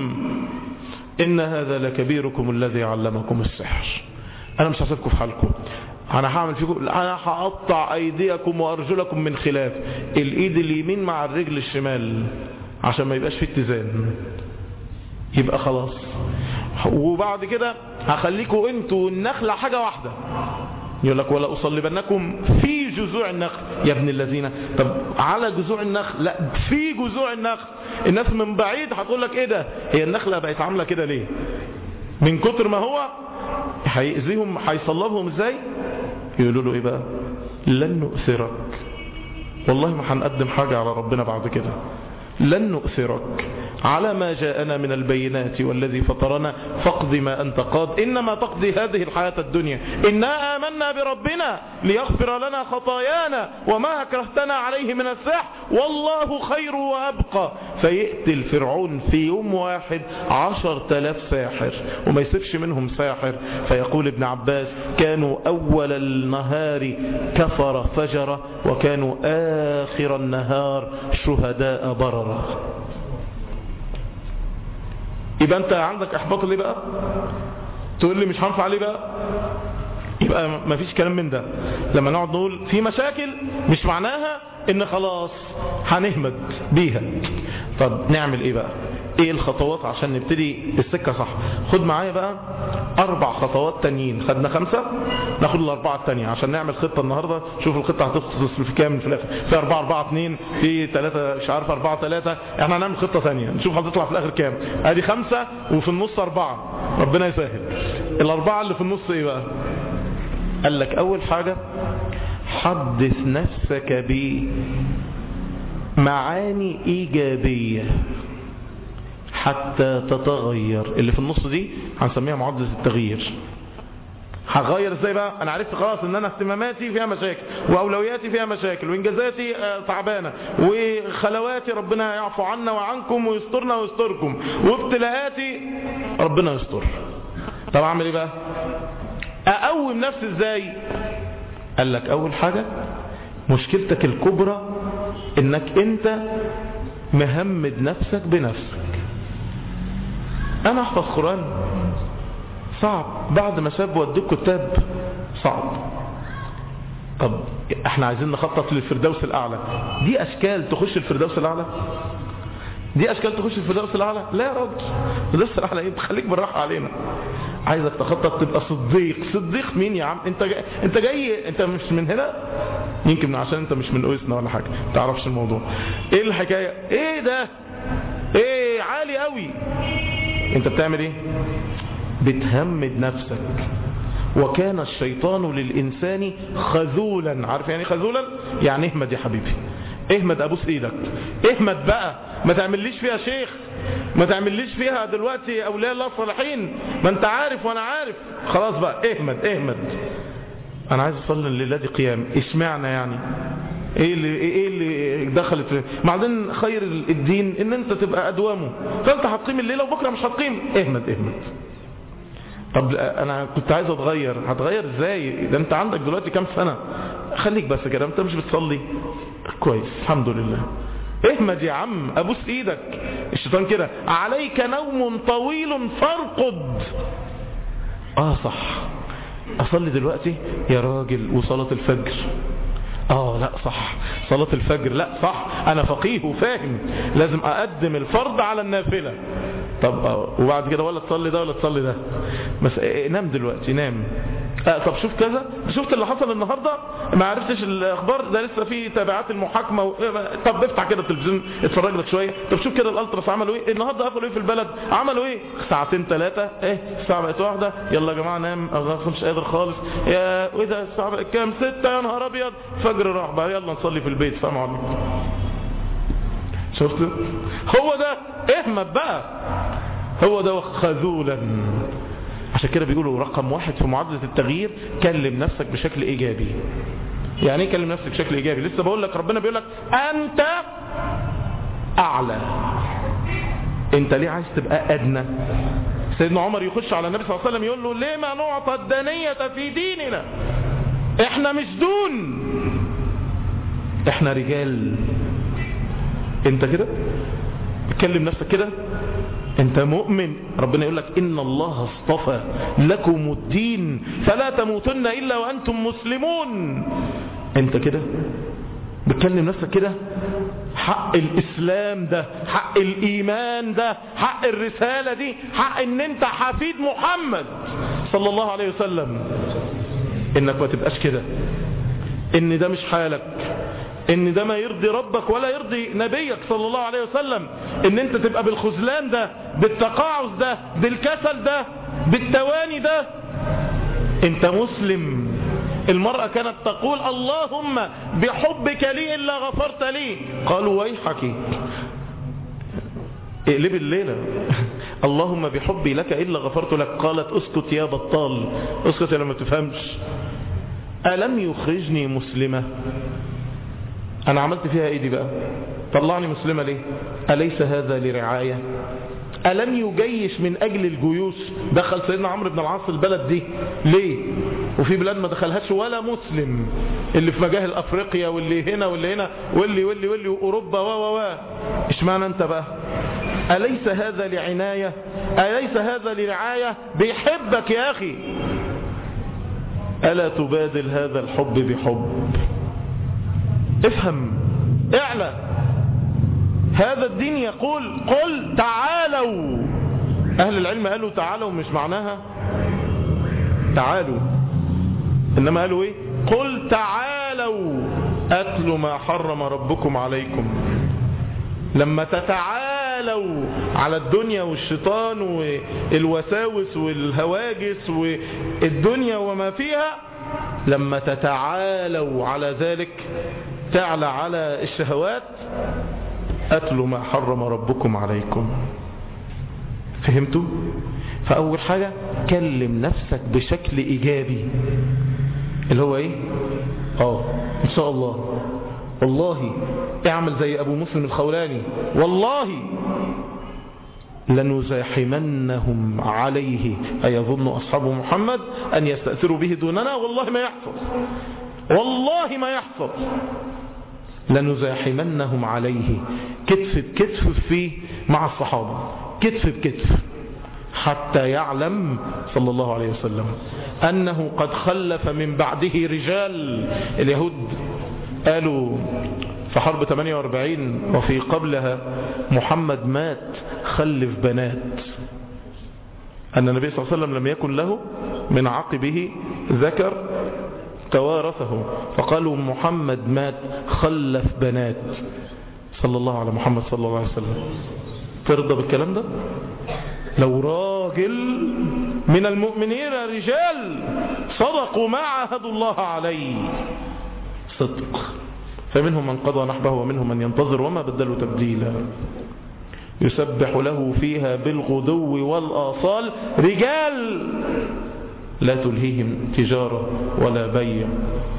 إن هذا لكبيركم الذي علمكم السحر أنا مش هسيبكم في حالكم أنا هعمل فيكم أنا هقطع أيديكم وأرجلكم من خلاف الإيد اليمين مع الرجل الشمال عشان ما يبقاش في اتزان يبقى خلاص وبعد كده هخليكم انتوا والنخلة حاجة واحدة يقول لك ولا أصلبنكم في جذوع النخل يا ابن الذين طب على جذوع النخل لا في جذوع النخل الناس من بعيد هتقول لك ايه ده هي النخلة بقت عاملة كده ليه من كتر ما هو هيأذيهم هيصلبهم ازاي يقولوا له ايه بقى لن نؤثرك والله ما هنقدم حاجة على ربنا بعد كده لن نؤثرك على ما جاءنا من البينات والذي فطرنا فاقض ما أنت قاض إنما تقضي هذه الحياة الدنيا إنا آمنا بربنا ليغفر لنا خطايانا وما أكرهتنا عليه من السحر والله خير وأبقى فيقتل فرعون في يوم واحد عشر تلاف ساحر وما يسيبش منهم ساحر فيقول ابن عباس كانوا أول النهار كفر فجر وكانوا آخر النهار شهداء بررة يبقى انت عندك احباط ليه بقى تقول لي مش هنفع ليه بقى يبقى ما فيش كلام من ده لما نقعد نقول في مشاكل مش معناها ان خلاص هنهمد بيها طب نعمل ايه بقى ايه الخطوات عشان نبتدي السكة صح خد معايا بقى اربع خطوات تانيين خدنا خمسة ناخد الاربعة التانية عشان نعمل خطة النهاردة شوف الخطة هتصل في كام في الاخر في اربعة اربعة اتنين في تلاتة مش عارف اربعة تلاتة احنا هنعمل خطة تانية نشوف هتطلع في الاخر كام ادي خمسة وفي النص اربعة ربنا يسهل الاربعة اللي في النص ايه بقى قال لك اول حاجة حدث نفسك بمعاني ايجابية حتى تتغير اللي في النص دي هنسميها معادلة التغيير هغير ازاي بقى انا عرفت خلاص ان انا اهتماماتي فيها مشاكل واولوياتي فيها مشاكل وانجازاتي تعبانه وخلواتي ربنا يعفو عنا وعنكم ويسترنا ويستركم وابتلاءاتي ربنا يستر طب اعمل ايه بقى اقوم نفسي ازاي قال لك اول حاجة مشكلتك الكبرى انك انت مهمد نفسك بنفسك انا احفظ قرآن صعب بعد ما ساب وديك كتاب صعب طب احنا عايزين نخطط للفردوس الاعلى دي اشكال تخش الفردوس الاعلى دي اشكال تخش الفردوس الاعلى لا يا راجل الفردوس الاعلى ايه خليك بالراحه علينا عايزك تخطط تبقى صديق صديق مين يا عم انت جاي انت جاي انت مش من هنا يمكن عشان انت مش من اويسنا ولا حاجه ما تعرفش الموضوع ايه الحكايه ايه ده ايه عالي قوي انت بتعمل ايه بتهمد نفسك وكان الشيطان للإنسان خذولا عارف يعني خذولا يعني اهمد يا حبيبي اهمد ابوس ايدك اهمد بقى ما تعمليش فيها شيخ ما تعمليش فيها دلوقتي اولياء الله الصالحين ما انت عارف وانا عارف خلاص بقى اهمد اهمد انا عايز اصلي الليله دي قيام اشمعنى يعني ايه اللي ايه اللي دخلت في بعدين خير الدين ان انت تبقى ادوامه فانت هتقيم الليله وبكره مش هتقيم اهمد اهمد طب انا كنت عايز اتغير هتغير ازاي ده انت عندك دلوقتي كام سنه خليك بس كده انت مش بتصلي كويس الحمد لله اهمد يا عم ابوس ايدك الشيطان كده عليك نوم طويل فارقد اه صح اصلي دلوقتي يا راجل وصلاة الفجر اه لا صح صلاة الفجر لا صح انا فقيه وفاهم لازم اقدم الفرض على النافلة طب وبعد كده ولا تصلي ده ولا تصلي ده بس نام دلوقتي نام آه طب شوف كذا شفت اللي حصل النهاردة ما عرفتش الاخبار ده لسه في تابعات المحاكمة و... طب افتح كده التلفزيون اتفرج لك شوية طب شوف كده الالتراس عملوا ايه النهاردة قفلوا ايه في البلد عملوا ايه ساعتين ثلاثة ايه الساعة بقت واحدة يلا يا جماعة نام انا مش قادر خالص يا وايه ده الساعة بقت كام ستة يا نهار ابيض فجر راح بقى يلا نصلي في البيت سلام عليكم شفت هو ده اهمت بقى هو ده خذولا عشان كده بيقولوا رقم واحد في معادلة التغيير كلم نفسك بشكل ايجابي يعني ايه كلم نفسك بشكل ايجابي لسه بقول لك ربنا بيقول لك انت اعلى انت ليه عايز تبقى ادنى سيدنا عمر يخش على النبي صلى الله عليه وسلم يقول له ليه ما نعطى الدنية في ديننا احنا مش دون احنا رجال انت كده تكلم نفسك كده انت مؤمن ربنا يقول لك ان الله اصطفى لكم الدين فلا تموتن الا وانتم مسلمون انت كده بتكلم نفسك كده حق الاسلام ده حق الايمان ده حق الرسالة دي حق ان انت حفيد محمد صلى الله عليه وسلم انك ما تبقاش كده ان ده مش حالك ان ده ما يرضي ربك ولا يرضي نبيك صلى الله عليه وسلم ان انت تبقى بالخذلان ده بالتقاعس ده بالكسل ده بالتواني ده انت مسلم المرأة كانت تقول اللهم بحبك لي إلا غفرت لي قالوا ويحك اقلب الليلة اللهم بحبي لك إلا غفرت لك قالت اسكت يا بطال اسكت لما تفهمش ألم يخرجني مسلمة أنا عملت فيها إيه دي بقى طلعني مسلمة ليه أليس هذا لرعاية ألم يجيش من أجل الجيوش دخل سيدنا عمرو بن العاص البلد دي ليه وفي بلاد ما دخلهاش ولا مسلم اللي في مجاهل أفريقيا واللي هنا واللي هنا واللي واللي واللي وأوروبا و و و اشمعنى أنت بقى أليس هذا لعناية أليس هذا لرعاية بيحبك يا أخي ألا تبادل هذا الحب بحب افهم اعلى هذا الدين يقول قل تعالوا أهل العلم قالوا تعالوا مش معناها تعالوا إنما قالوا إيه قل تعالوا أتل ما حرم ربكم عليكم لما تتعالوا على الدنيا والشيطان والوساوس والهواجس والدنيا وما فيها لما تتعالوا على ذلك تعلى على الشهوات أتلوا ما حرم ربكم عليكم فهمتوا؟ فأول حاجة كلم نفسك بشكل إيجابي اللي هو إيه؟ آه إن شاء الله والله اعمل زي أبو مسلم الخولاني والله لنزاحمنهم عليه أيظن أصحاب محمد أن يستأثروا به دوننا والله ما يحصل والله ما يحصل لنزاحمنهم عليه كتف بكتف فيه مع الصحابة كتف بكتف حتى يعلم صلى الله عليه وسلم أنه قد خلف من بعده رجال اليهود قالوا في حرب 48 وفي قبلها محمد مات خلف بنات أن النبي صلى الله عليه وسلم لم يكن له من عقبه ذكر توارثه فقالوا محمد مات خلف بنات صلى الله على محمد صلى الله عليه وسلم ترضى بالكلام ده لو راجل من المؤمنين رجال صدقوا ما عاهدوا الله عليه صدق فمنهم من قضى نحبه ومنهم من ينتظر وما بدلوا تبديلا يسبح له فيها بالغدو والآصال رجال لا تلهيهم تجارة ولا بيع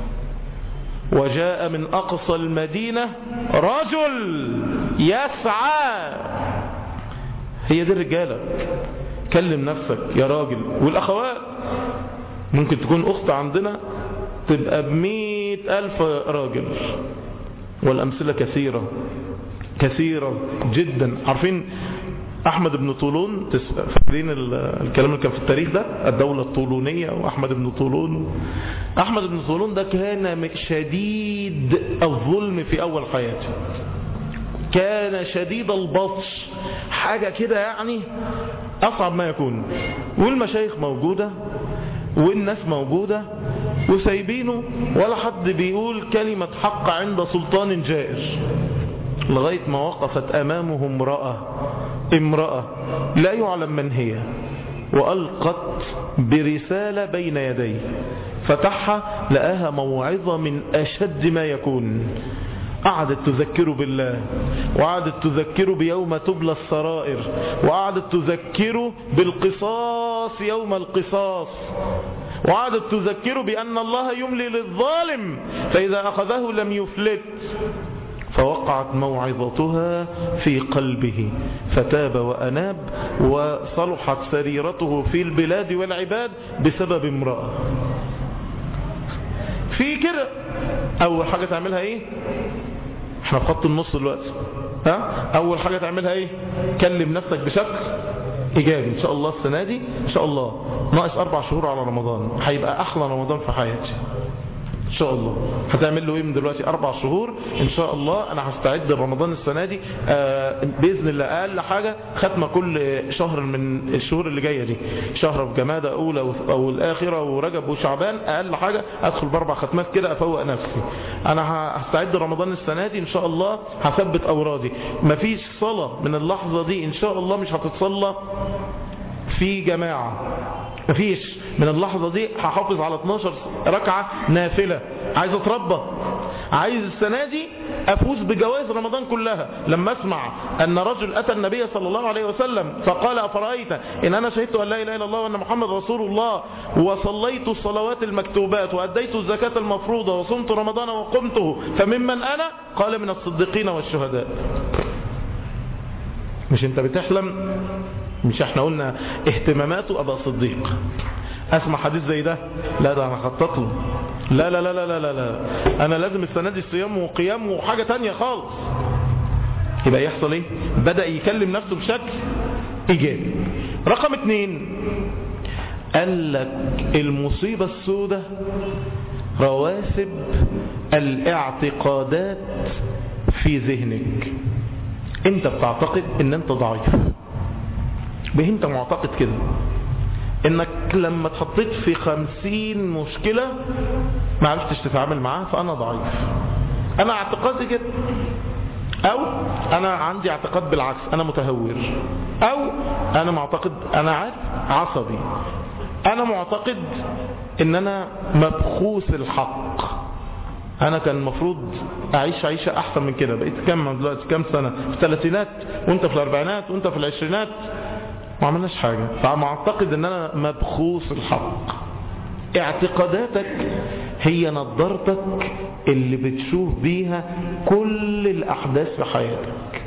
وجاء من أقصى المدينة رجل يسعى هي دي الرجالة كلم نفسك يا راجل والأخوات ممكن تكون أخت عندنا تبقى بمئة ألف راجل والأمثلة كثيرة كثيرة جدا عارفين أحمد بن طولون فاكرين الكلام اللي كان في التاريخ ده الدولة الطولونية وأحمد بن طولون أحمد بن طولون ده كان شديد الظلم في أول حياته كان شديد البطش حاجة كده يعني أصعب ما يكون والمشايخ موجودة والناس موجودة وسايبينه ولا حد بيقول كلمة حق عند سلطان جائر لغاية ما وقفت أمامه امرأة امرأة لا يعلم من هي وألقت برسالة بين يديه فتحها لقاها موعظة من أشد ما يكون قعدت تذكره بالله وقعدت تذكره بيوم تبلى السرائر وقعدت تذكره بالقصاص يوم القصاص وقعدت تذكره بأن الله يملي للظالم فإذا أخذه لم يفلت فوقعت موعظتها في قلبه فتاب وأناب وصلحت سريرته في البلاد والعباد بسبب امرأة في كده أول حاجة تعملها إيه احنا في خط النص دلوقتي ها أول حاجة تعملها إيه كلم نفسك بشكل إيجابي إن شاء الله السنة دي إن شاء الله ناقص أربع شهور على رمضان هيبقى أحلى رمضان في حياتي ان شاء الله هتعمل له ايه من دلوقتي اربع شهور ان شاء الله انا هستعد لرمضان السنه دي آه باذن الله اقل حاجه ختمه كل شهر من الشهور اللي جايه دي شهر في جماده اولى او الاخره ورجب وشعبان اقل حاجه ادخل باربع ختمات كده افوق نفسي انا هستعد لرمضان السنه دي ان شاء الله هثبت اورادي مفيش صلاه من اللحظه دي ان شاء الله مش هتتصلى في جماعه مفيش من اللحظة دي هحافظ على 12 ركعة نافلة عايز اتربى عايز السنة دي افوز بجواز رمضان كلها لما اسمع ان رجل اتى النبي صلى الله عليه وسلم فقال افرأيت ان انا شهدت ان لا اله الا الله وان محمد رسول الله وصليت الصلوات المكتوبات واديت الزكاة المفروضة وصمت رمضان وقمته فممن انا قال من الصديقين والشهداء مش انت بتحلم مش احنا قلنا اهتماماته ابقى صديق اسمع حديث زي ده لا ده انا خطط له لا لا لا لا لا لا, لا. انا لازم السنه دي صيام وقيام وحاجه تانية خالص يبقى يحصل ايه بدا يكلم نفسه بشكل ايجابي رقم اتنين قال لك المصيبه السوداء رواسب الاعتقادات في ذهنك انت بتعتقد ان انت ضعيف به انت معتقد كده انك لما اتحطيت في خمسين مشكلة ما عرفتش تتعامل معاها فانا ضعيف انا اعتقادي كده او انا عندي اعتقاد بالعكس انا متهور او انا معتقد انا عارف عصبي انا معتقد ان انا مبخوث الحق انا كان المفروض اعيش عيشة احسن من كده بقيت كم دلوقتي كم سنة في الثلاثينات وانت في الاربعينات وانت في العشرينات ما عملناش حاجة فمعتقد ان انا مبخوص الحق اعتقاداتك هي نظرتك اللي بتشوف بيها كل الاحداث في حياتك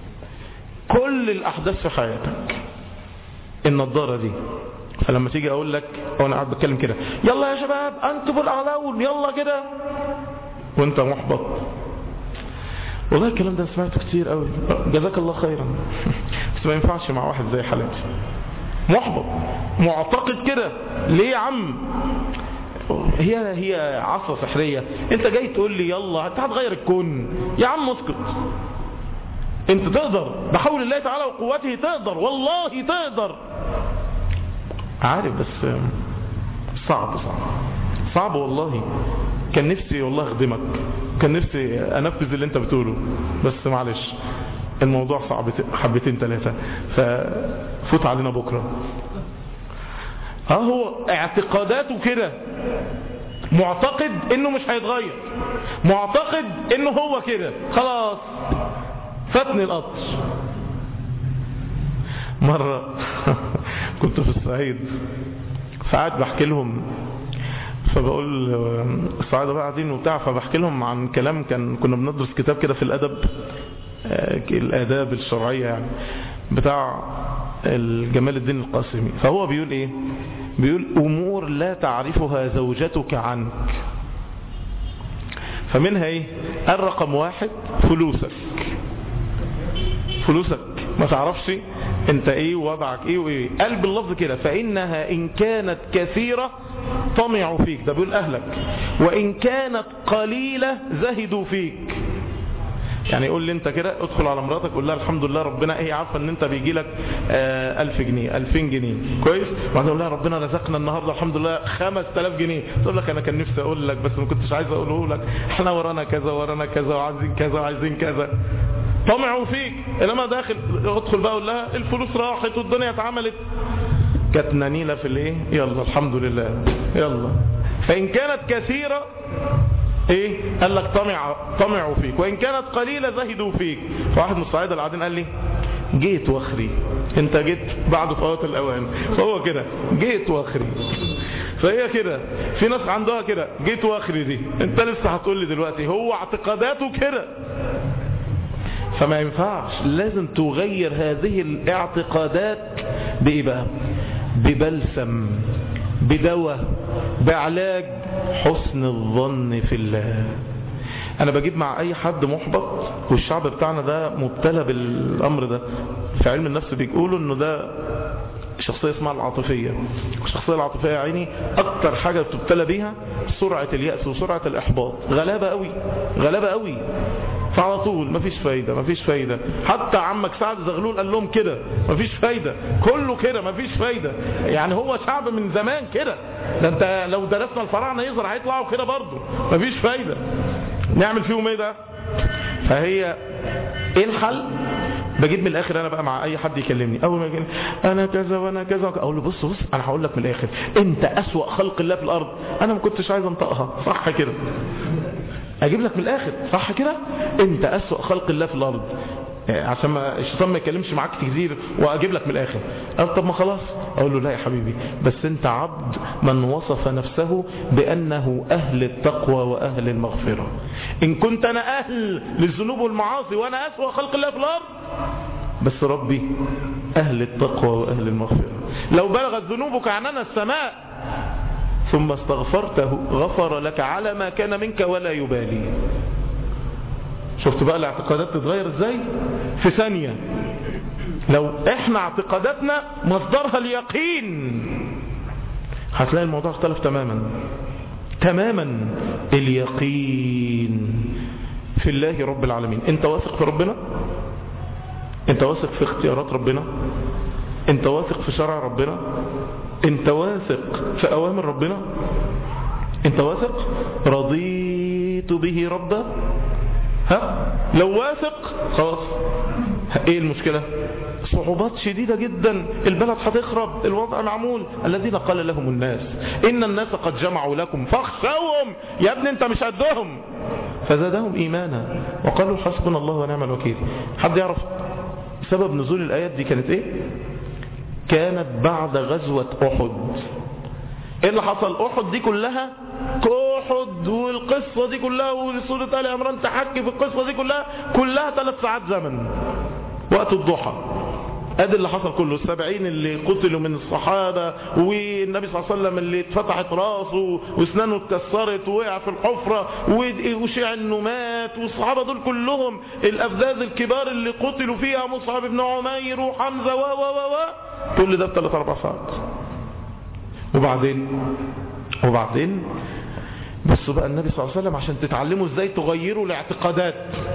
كل الاحداث في حياتك النظارة دي فلما تيجي اقول لك وانا قاعد بتكلم كده يلا يا شباب انتم الاعلون يلا كده وانت محبط والله الكلام ده سمعته كتير قوي جزاك الله خيرا بس ما ينفعش مع واحد زي حالتي محبط معتقد كده ليه يا عم هي هي عصا سحرية انت جاي تقول لي يلا انت هتغير الكون يا عم اسكت انت تقدر بحول الله تعالى وقوته تقدر والله تقدر عارف بس صعب صعب صعب والله كان نفسي والله اخدمك كان نفسي انفذ اللي انت بتقوله بس معلش الموضوع صعب حبتين ثلاثة ففوت علينا بكرة ها هو اعتقاداته كده معتقد انه مش هيتغير معتقد انه هو كده خلاص فاتني القطر مرة كنت في الصعيد فقعد بحكي لهم فبقول الصعايدة بقى قاعدين وبتاع فبحكي لهم عن كلام كان كنا بندرس كتاب كده في الأدب الآداب الشرعية يعني بتاع الجمال الدين القاسمي فهو بيقول ايه بيقول أمور لا تعرفها زوجتك عنك فمنها ايه الرقم واحد فلوسك فلوسك ما تعرفش انت ايه ووضعك ايه وايه قلب اللفظ كده فانها ان كانت كثيرة طمعوا فيك ده بيقول اهلك وان كانت قليلة زهدوا فيك يعني يقول لي انت كده ادخل على مراتك قول لها الحمد لله ربنا ايه عارفه ان انت بيجي لك آه ألف جنيه ألفين جنيه كويس وبعدين اقول لها ربنا رزقنا النهارده الحمد لله خمس تلاف جنيه تقول لك انا كان نفسي اقول لك بس ما كنتش عايز اقوله لك احنا ورانا كذا ورانا كذا وعايزين كذا وعايزين كذا طمعوا فيك انما داخل ادخل بقى قول لها الفلوس راحت والدنيا اتعملت كانت ننيله في الايه يلا الحمد لله يلا فان كانت كثيره ايه قال لك طمع طمعوا فيك وان كانت قليله زهدوا فيك فواحد من الصعايده اللي قاعدين قال لي جيت واخري انت جيت بعد فوات الاوان فهو كده جيت واخري فهي كده في ناس عندها كده جيت واخري دي انت لسه هتقول لي دلوقتي هو اعتقاداته كده فما ينفعش لازم تغير هذه الاعتقادات بايه بقى ببلسم بدواء بعلاج حسن الظن في الله انا بجيب مع اي حد محبط والشعب بتاعنا ده مبتلى بالامر ده في علم النفس بيقولوا انه ده شخصية اسمها العاطفية الشخصية العاطفية يا عيني أكتر حاجة بتبتلى بيها سرعة اليأس وسرعة الإحباط غلابة قوي غلابة قوي فعلى طول مفيش فايدة مفيش فايدة حتى عمك سعد زغلول قال لهم كده مفيش فايدة كله كده مفيش فايدة يعني هو شعب من زمان كده ده انت لو درسنا الفراعنة يظهر هيطلعوا كده برضه مفيش فايدة نعمل فيهم ايه ده فهي ايه الحل بجيب من الاخر انا بقى مع اي حد يكلمني اول ما يكلمني انا كذا وانا كذا اقول له بص بص انا هقول لك من الاخر انت اسوأ خلق الله في الارض انا ما كنتش عايز انطقها صح كده اجيب لك من الاخر صح كده انت اسوأ خلق الله في الارض عشان ما الشيطان ما يكلمش معاك كتير واجيب لك من الاخر قال طب ما خلاص اقول له لا يا حبيبي بس انت عبد من وصف نفسه بانه اهل التقوى واهل المغفرة ان كنت انا اهل للذنوب والمعاصي وانا اسوأ خلق الله في الارض بس ربي اهل التقوى واهل المغفرة لو بلغت ذنوبك عننا السماء ثم استغفرته غفر لك على ما كان منك ولا يبالي شفت بقى الاعتقادات تتغير ازاي في ثانية لو احنا اعتقاداتنا مصدرها اليقين هتلاقي الموضوع اختلف تماما تماما اليقين في الله رب العالمين انت واثق في ربنا انت واثق في اختيارات ربنا انت واثق في شرع ربنا انت واثق في اوامر ربنا انت واثق رضيت به ربا ها لو واثق خلاص ايه المشكلة صعوبات شديدة جدا البلد هتخرب الوضع معمول الذين قال لهم الناس ان الناس قد جمعوا لكم فاخشوهم يا ابني انت مش قدهم فزادهم ايمانا وقالوا حسبنا الله ونعم الوكيل حد يعرف سبب نزول الايات دي كانت ايه كانت بعد غزوة احد ايه اللي حصل احد دي كلها احد والقصة دي كلها وسورة آل عمران تحكي في القصة دي كلها كلها ثلاث ساعات زمن وقت الضحى ادي اللي حصل كله السبعين اللي قتلوا من الصحابة والنبي صلى الله عليه وسلم اللي اتفتحت راسه واسنانه اتكسرت ووقع في الحفرة وشيع انه مات والصحابة دول كلهم الافذاذ الكبار اللي قتلوا فيها مصعب بن عمير وحمزة و و و و كل ده بثلاث اربع ساعات وبعدين وبعدين بصوا بقى النبي صلى الله عليه وسلم عشان تتعلموا ازاي تغيروا الاعتقادات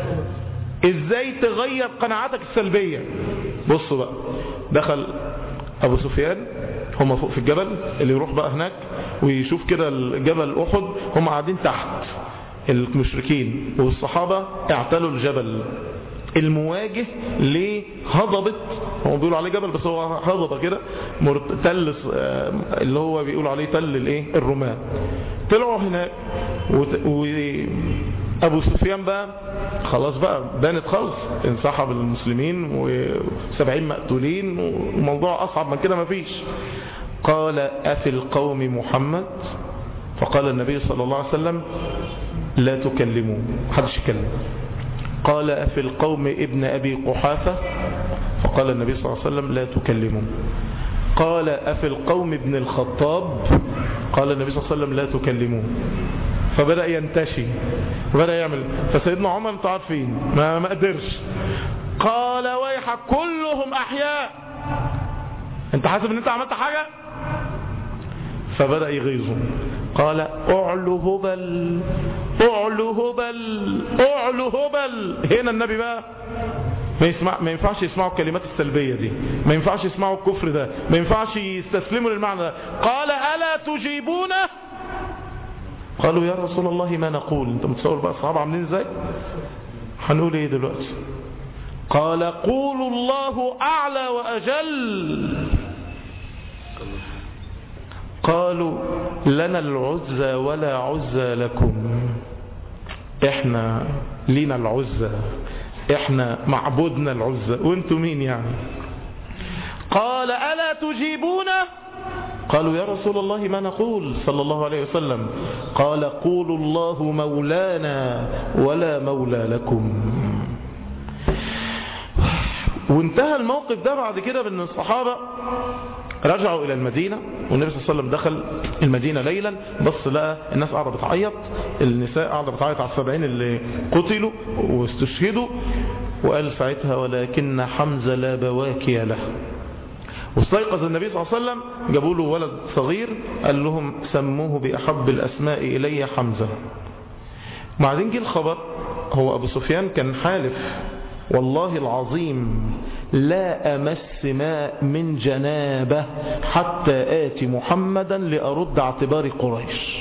ازاي تغير قناعاتك السلبية بصوا بقى دخل ابو سفيان هم فوق في الجبل اللي يروح بقى هناك ويشوف كده الجبل احد هم قاعدين تحت المشركين والصحابة اعتلوا الجبل المواجه لهضبة هم بيقولوا عليه جبل بس هو هضبة كده تل اللي هو بيقولوا عليه تل الايه الرماة طلعوا هناك وابو سفيان بقى خلاص بقى بانت خالص انسحب المسلمين وسبعين مقتولين وموضوع اصعب من كده مفيش قال افي القوم محمد فقال النبي صلى الله عليه وسلم لا تكلموا محدش يكلم قال أفي القوم ابن أبي قحافة فقال النبي صلى الله عليه وسلم لا تكلموا قال أفي القوم ابن الخطاب قال النبي صلى الله عليه وسلم لا تكلموا فبدأ ينتشي وبدأ يعمل فسيدنا عمر انتوا عارفين ما, ما قدرش قال ويحك كلهم أحياء انت حاسب ان انت عملت حاجة فبدأ يغيظهم قال اعلو هبل اعلو هبل اعلو هبل هنا النبي بقى ما, يسمع ما ينفعش يسمعوا الكلمات السلبية دي ما ينفعش يسمعوا الكفر ده ما ينفعش يستسلموا للمعنى ده قال ألا تجيبونه قالوا يا رسول الله ما نقول انت متصور بقى الصحابة عاملين ازاي هنقول ايه دلوقتي قال قولوا الله أعلى وأجل قالوا لنا العزى ولا عزى لكم احنا لينا العزى احنا معبودنا العزى وانتم مين يعني قال ألا تجيبونه قالوا يا رسول الله ما نقول صلى الله عليه وسلم قال قولوا الله مولانا ولا مولى لكم وانتهى الموقف ده بعد كده بان الصحابة رجعوا إلى المدينة والنبي صلى الله عليه وسلم دخل المدينة ليلا بص لقى الناس قاعدة بتعيط النساء قاعدة بتعيط على السبعين اللي قتلوا واستشهدوا وقال ساعتها ولكن حمزة لا بواكي له واستيقظ النبي صلى الله عليه وسلم جابوا له ولد صغير قال لهم سموه بأحب الأسماء إلي حمزة بعدين جه الخبر هو أبو سفيان كان حالف والله العظيم لا أمس ماء من جنابه حتى آتي محمدا لأرد اعتبار قريش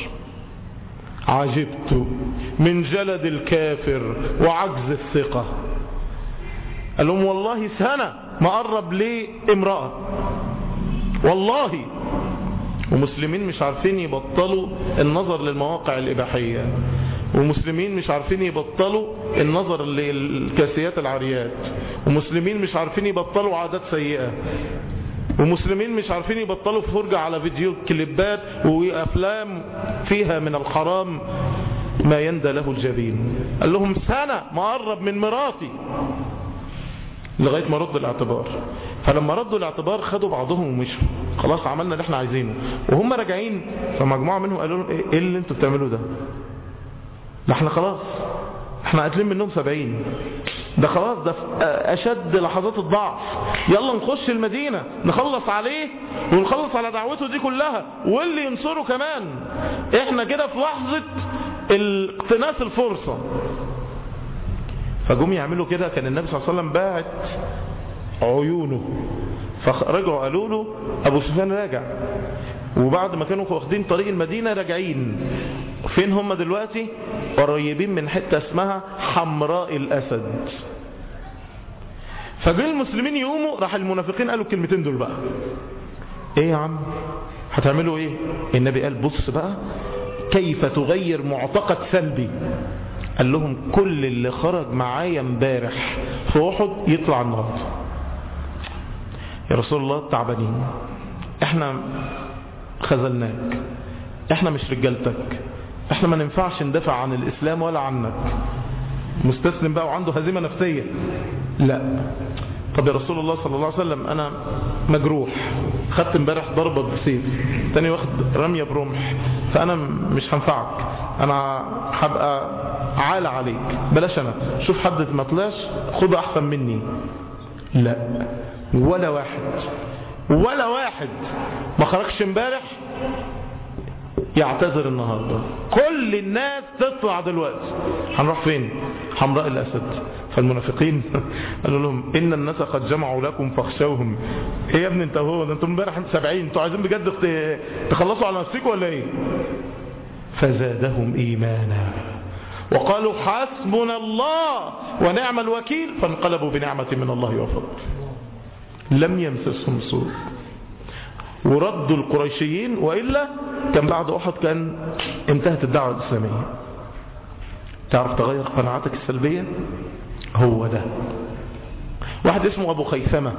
عجبت من جلد الكافر وعجز الثقة قال لهم والله سنة ما قرب لي امرأة والله ومسلمين مش عارفين يبطلوا النظر للمواقع الإباحية ومسلمين مش عارفين يبطلوا النظر للكاسيات العاريات ومسلمين مش عارفين يبطلوا عادات سيئة ومسلمين مش عارفين يبطلوا فرجة على فيديو كليبات وأفلام فيها من الحرام ما يندى له الجبين قال لهم سنة ما قرب من مراتي لغاية ما ردوا الاعتبار فلما ردوا الاعتبار خدوا بعضهم ومشوا خلاص عملنا اللي احنا عايزينه وهم راجعين فمجموعة منهم قالوا لهم ايه اللي انتوا بتعملوه ده ده احنا خلاص احنا قاتلين منهم سبعين ده خلاص ده اشد لحظات الضعف يلا نخش المدينة نخلص عليه ونخلص على دعوته دي كلها واللي ينصره كمان احنا كده في لحظة اقتناس الفرصة فجم يعملوا كده كان النبي صلى الله عليه وسلم باعت عيونه فرجعوا قالوا له ابو سفيان راجع وبعد ما كانوا واخدين طريق المدينة راجعين فين هم دلوقتي قريبين من حتة اسمها حمراء الاسد فجل المسلمين يقوموا راح المنافقين قالوا الكلمتين دول بقى ايه يا عم هتعملوا ايه النبي قال بص بقى كيف تغير معتقد سلبي قال لهم كل اللي خرج معايا امبارح في احد يطلع النهارده يا رسول الله تعبانين احنا خذلناك احنا مش رجالتك احنا ما ننفعش ندافع عن الاسلام ولا عنك مستسلم بقى وعنده هزيمة نفسية لا طب يا رسول الله صلى الله عليه وسلم انا مجروح خدت امبارح ضربة بسيف تاني واخد رمية برمح فانا مش هنفعك انا هبقى عالى عليك بلاش انا شوف حد ما طلعش خد احسن مني لا ولا واحد ولا واحد ما خرجش امبارح يعتذر النهاردة كل الناس تطلع دلوقتي هنروح فين حمراء الأسد فالمنافقين قالوا لهم إن الناس قد جمعوا لكم فاخشوهم ايه يا ابني انت هو ده انتم امبارح انت 70 انتوا عايزين بجد تخلصوا على نفسكم ولا ايه فزادهم إيمانا وقالوا حسبنا الله ونعم الوكيل فانقلبوا بنعمة من الله وفضل لم يمسسهم سوء وردوا القريشيين وإلا كان بعد أحد كان انتهت الدعوة الإسلامية تعرف تغير قناعاتك السلبية هو ده واحد اسمه أبو خيثمة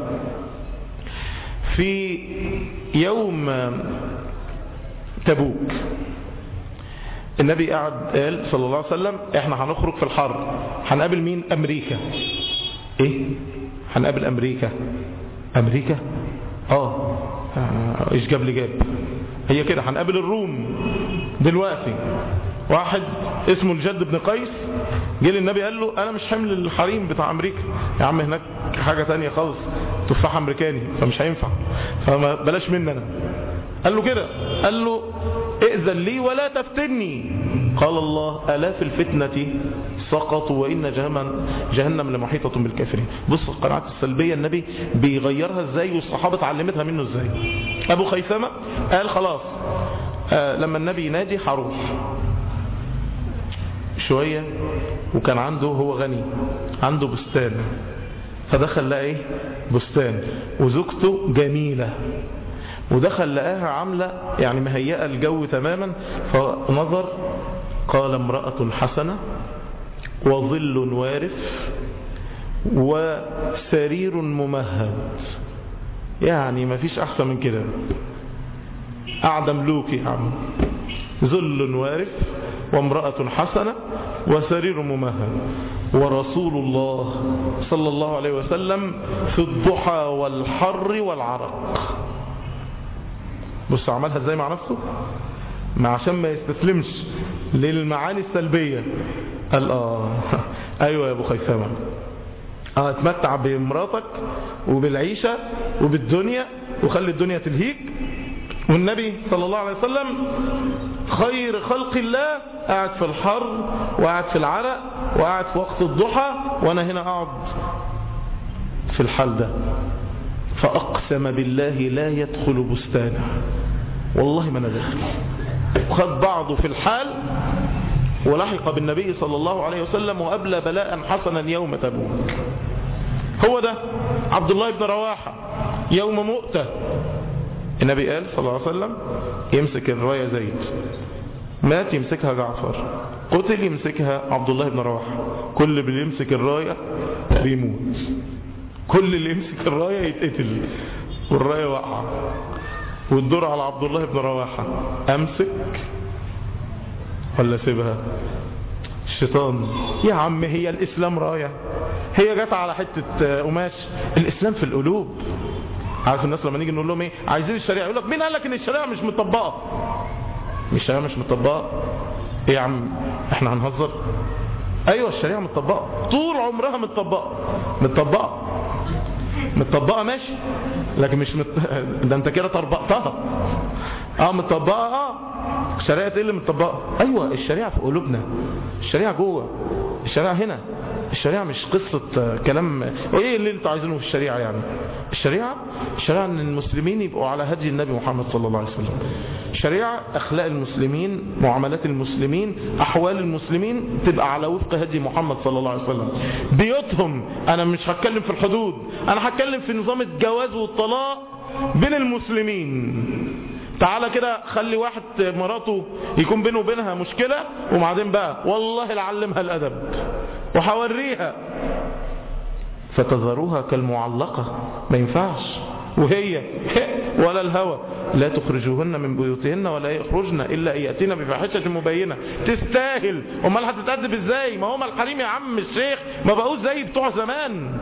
في يوم تبوك النبي قعد قال صلى الله عليه وسلم احنا هنخرج في الحرب هنقابل مين امريكا ايه هنقابل امريكا امريكا اه ايش جاب لي جاب هي كده هنقابل الروم دلوقتي واحد اسمه الجد بن قيس جه للنبي قال له انا مش حمل الحريم بتاع امريكا يا عم هناك حاجة تانية خالص تفاح امريكاني فمش هينفع فما بلاش مني انا قال له كده قال له ائذن لي ولا تفتني قال الله ألا في الفتنة سقطوا وإن جهنم, جهنم لمحيطة بالكافرين بص القناعات السلبية النبي بيغيرها ازاي والصحابة علمتها منه ازاي أبو خيثمة قال خلاص آه لما النبي ينادي هروح شوية وكان عنده هو غني عنده بستان فدخل لقى ايه بستان وزوجته جميلة ودخل لقاها عاملة يعني مهيئة الجو تماما فنظر قال امرأة حسنة وظل وارف وسرير ممهد يعني ما فيش أحسن من كده قاعدة ملوكي يا عم ذل وارف وامرأة حسنة وسرير ممهد ورسول الله صلى الله عليه وسلم في الضحى والحر والعرق بص عملها ازاي مع نفسه ما عشان ما يستسلمش للمعاني السلبية قال اه ايوه يا ابو خيثمة اه اتمتع بمراتك وبالعيشة وبالدنيا وخلي الدنيا تلهيك والنبي صلى الله عليه وسلم خير خلق الله قاعد في الحر وقاعد في العرق وقاعد في وقت الضحى وانا هنا اقعد في الحال ده فاقسم بالله لا يدخل بستانه والله ما انا داخل وخد بعضه في الحال ولحق بالنبي صلى الله عليه وسلم وأبلى بلاء حسنا يوم تبوك هو ده عبد الله بن رواحة يوم مؤتة النبي قال صلى الله عليه وسلم يمسك الراية زيد مات يمسكها جعفر قتل يمسكها عبد الله بن رواحة كل اللي يمسك الراية بيموت كل اللي يمسك الراية يتقتل والراية وقع والدور على عبد الله بن رواحة امسك ولا سيبها الشيطان يا عم هي الاسلام راية هي جت على حتة قماش الاسلام في القلوب عارف الناس لما نيجي نقول لهم ايه عايزين الشريعة يقول لك مين قال لك ان الشريعة مش مطبقة مش الشريعة مش مطبقة ايه يا عم احنا هنهزر ايوه الشريعة مطبقة طول عمرها مطبقة مطبقة متطبقة ماشي لكن مش مت... ده انت كده طبقتها اه متطبقة اه الشريعة ايه اللي متطبقة ايوه الشريعة في قلوبنا الشريعة جوه الشريعة هنا الشريعة مش قصة كلام ايه اللي انتوا عايزينه في الشريعة يعني الشريعة الشريعة ان المسلمين يبقوا على هدي النبي محمد صلى الله عليه وسلم الشريعة اخلاق المسلمين معاملات المسلمين احوال المسلمين تبقى على وفق هدي محمد صلى الله عليه وسلم بيوتهم انا مش هتكلم في الحدود انا هتكلم في نظام الجواز والطلاق بين المسلمين تعالى كده خلي واحد مراته يكون بينه وبينها مشكلة وبعدين بقى والله لعلمها الأدب وحوريها فتذروها كالمعلقة ما ينفعش وهي ولا الهوى لا تخرجوهن من بيوتهن ولا يخرجن إلا أن يأتين بفاحشة مبينة تستاهل امال هتتأدب ازاي ما هم الحريم يا عم الشيخ ما بقوش زي بتوع زمان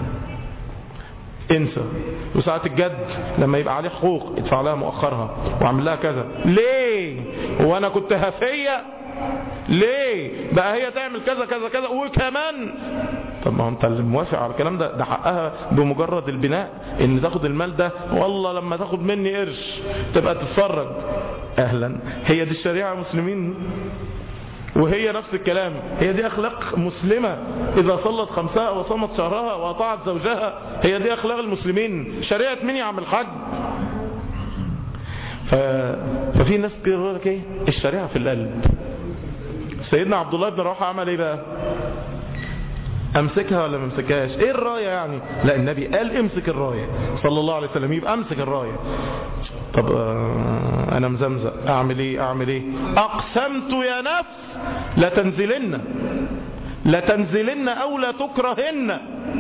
انسى وساعة الجد لما يبقى عليه حقوق ادفع لها مؤخرها واعمل لها كذا ليه وانا كنت هفية ليه بقى هي تعمل كذا كذا كذا وكمان طب ما هو انت اللي موافق على الكلام ده ده حقها بمجرد البناء ان تاخد المال ده والله لما تاخد مني قرش تبقى تتفرج اهلا هي دي الشريعة مسلمين وهي نفس الكلام هي دي أخلاق مسلمة إذا صلت خمسها وصمت شهرها وأطاعت زوجها هي دي أخلاق المسلمين شريعة مين يا عم الحاج ف... ففي ناس كده يقول لك ايه الشريعة في القلب سيدنا عبد الله بن رواحه عمل ايه بقى امسكها ولا ما امسكهاش ايه الرايه يعني لا النبي قال امسك الرايه صلى الله عليه وسلم يبقى امسك الرايه طب آه انا مزمزق اعمل ايه اعمل ايه اقسمت يا نفس لتنزلن لتنزلن او لا تكرهن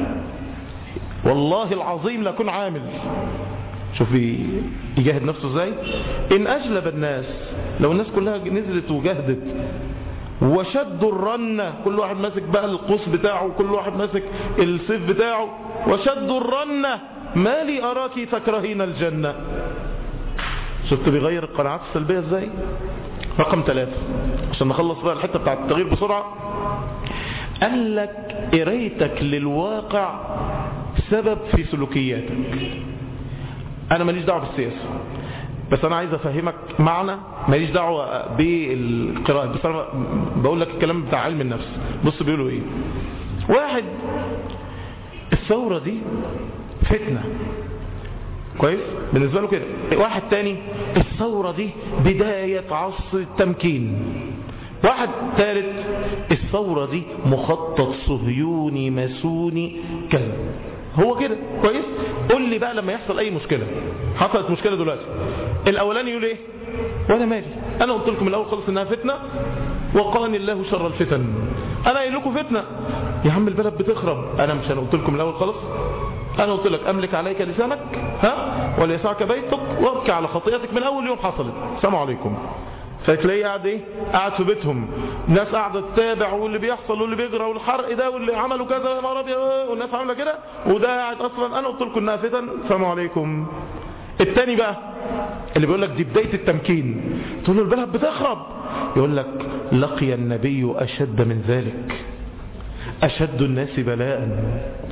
والله العظيم لكن عامل شوف يجاهد نفسه ازاي ان اجلب الناس لو الناس كلها نزلت وجهدت وشدوا الرنة كل واحد ماسك بقى القوس بتاعه وكل واحد ماسك السيف بتاعه وشدوا الرنة ما لي أراك تكرهين الجنة شفت بيغير القناعات السلبية ازاي رقم ثلاثة عشان نخلص بقى الحتة بتاعت التغيير بسرعة قال لك قريتك للواقع سبب في سلوكياتك انا ماليش دعوه بالسياسه بس انا عايز افهمك معنى ماليش دعوه بالقراءه بس انا بقول لك الكلام بتاع علم النفس بص بيقولوا ايه واحد الثوره دي فتنه كويس بالنسبه له كده واحد تاني الثوره دي بدايه عصر التمكين واحد ثالث الثورة دي مخطط صهيوني ماسوني كذا هو كده كويس قول لي بقى لما يحصل اي مشكلة حصلت مشكلة دلوقتي الاولاني يقول ايه وانا مالي انا قلت لكم الاول خلص انها فتنة وقاني الله شر الفتن انا قايل لكم فتنة يا عم البلد بتخرب انا مش انا قلت لكم الاول خلص انا قلت لك املك عليك لسانك ها وليسعك بيتك وابكي على خطيئتك من اول يوم حصلت السلام عليكم فتلاقيه قاعد ايه قاعد في بيتهم ناس قاعده تتابع واللي بيحصل واللي بيجرى والحرق ده واللي عملوا كذا يا نهار ابيض والناس عامله كده وده قاعد اصلا انا قلت لكم انها فتن السلام عليكم التاني بقى اللي بيقول لك دي بدايه التمكين تقول له البلد بتخرب يقول لك لقي النبي اشد من ذلك اشد الناس بلاء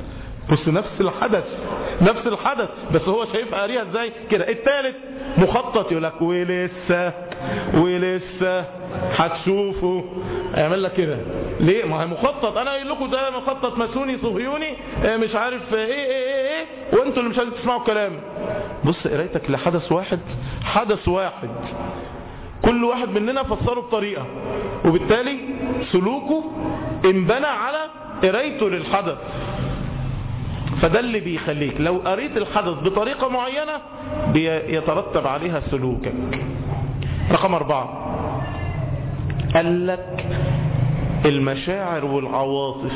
بص نفس الحدث نفس الحدث بس هو شايفها قاريها ازاي كده الثالث مخطط يقول لك ولسه ولسه هتشوفوا يعمل لك كده ليه ما هي مخطط انا قايل لكم ده مخطط ماسوني صهيوني اه مش عارف ايه ايه ايه ايه وانتوا اللي مش عايزين تسمعوا الكلام بص قرايتك لحدث واحد حدث واحد كل واحد مننا فسره بطريقه وبالتالي سلوكه انبنى على قرايته للحدث فده اللي بيخليك لو قريت الحدث بطريقة معينة بيترتب عليها سلوكك رقم أربعة قال لك المشاعر والعواطف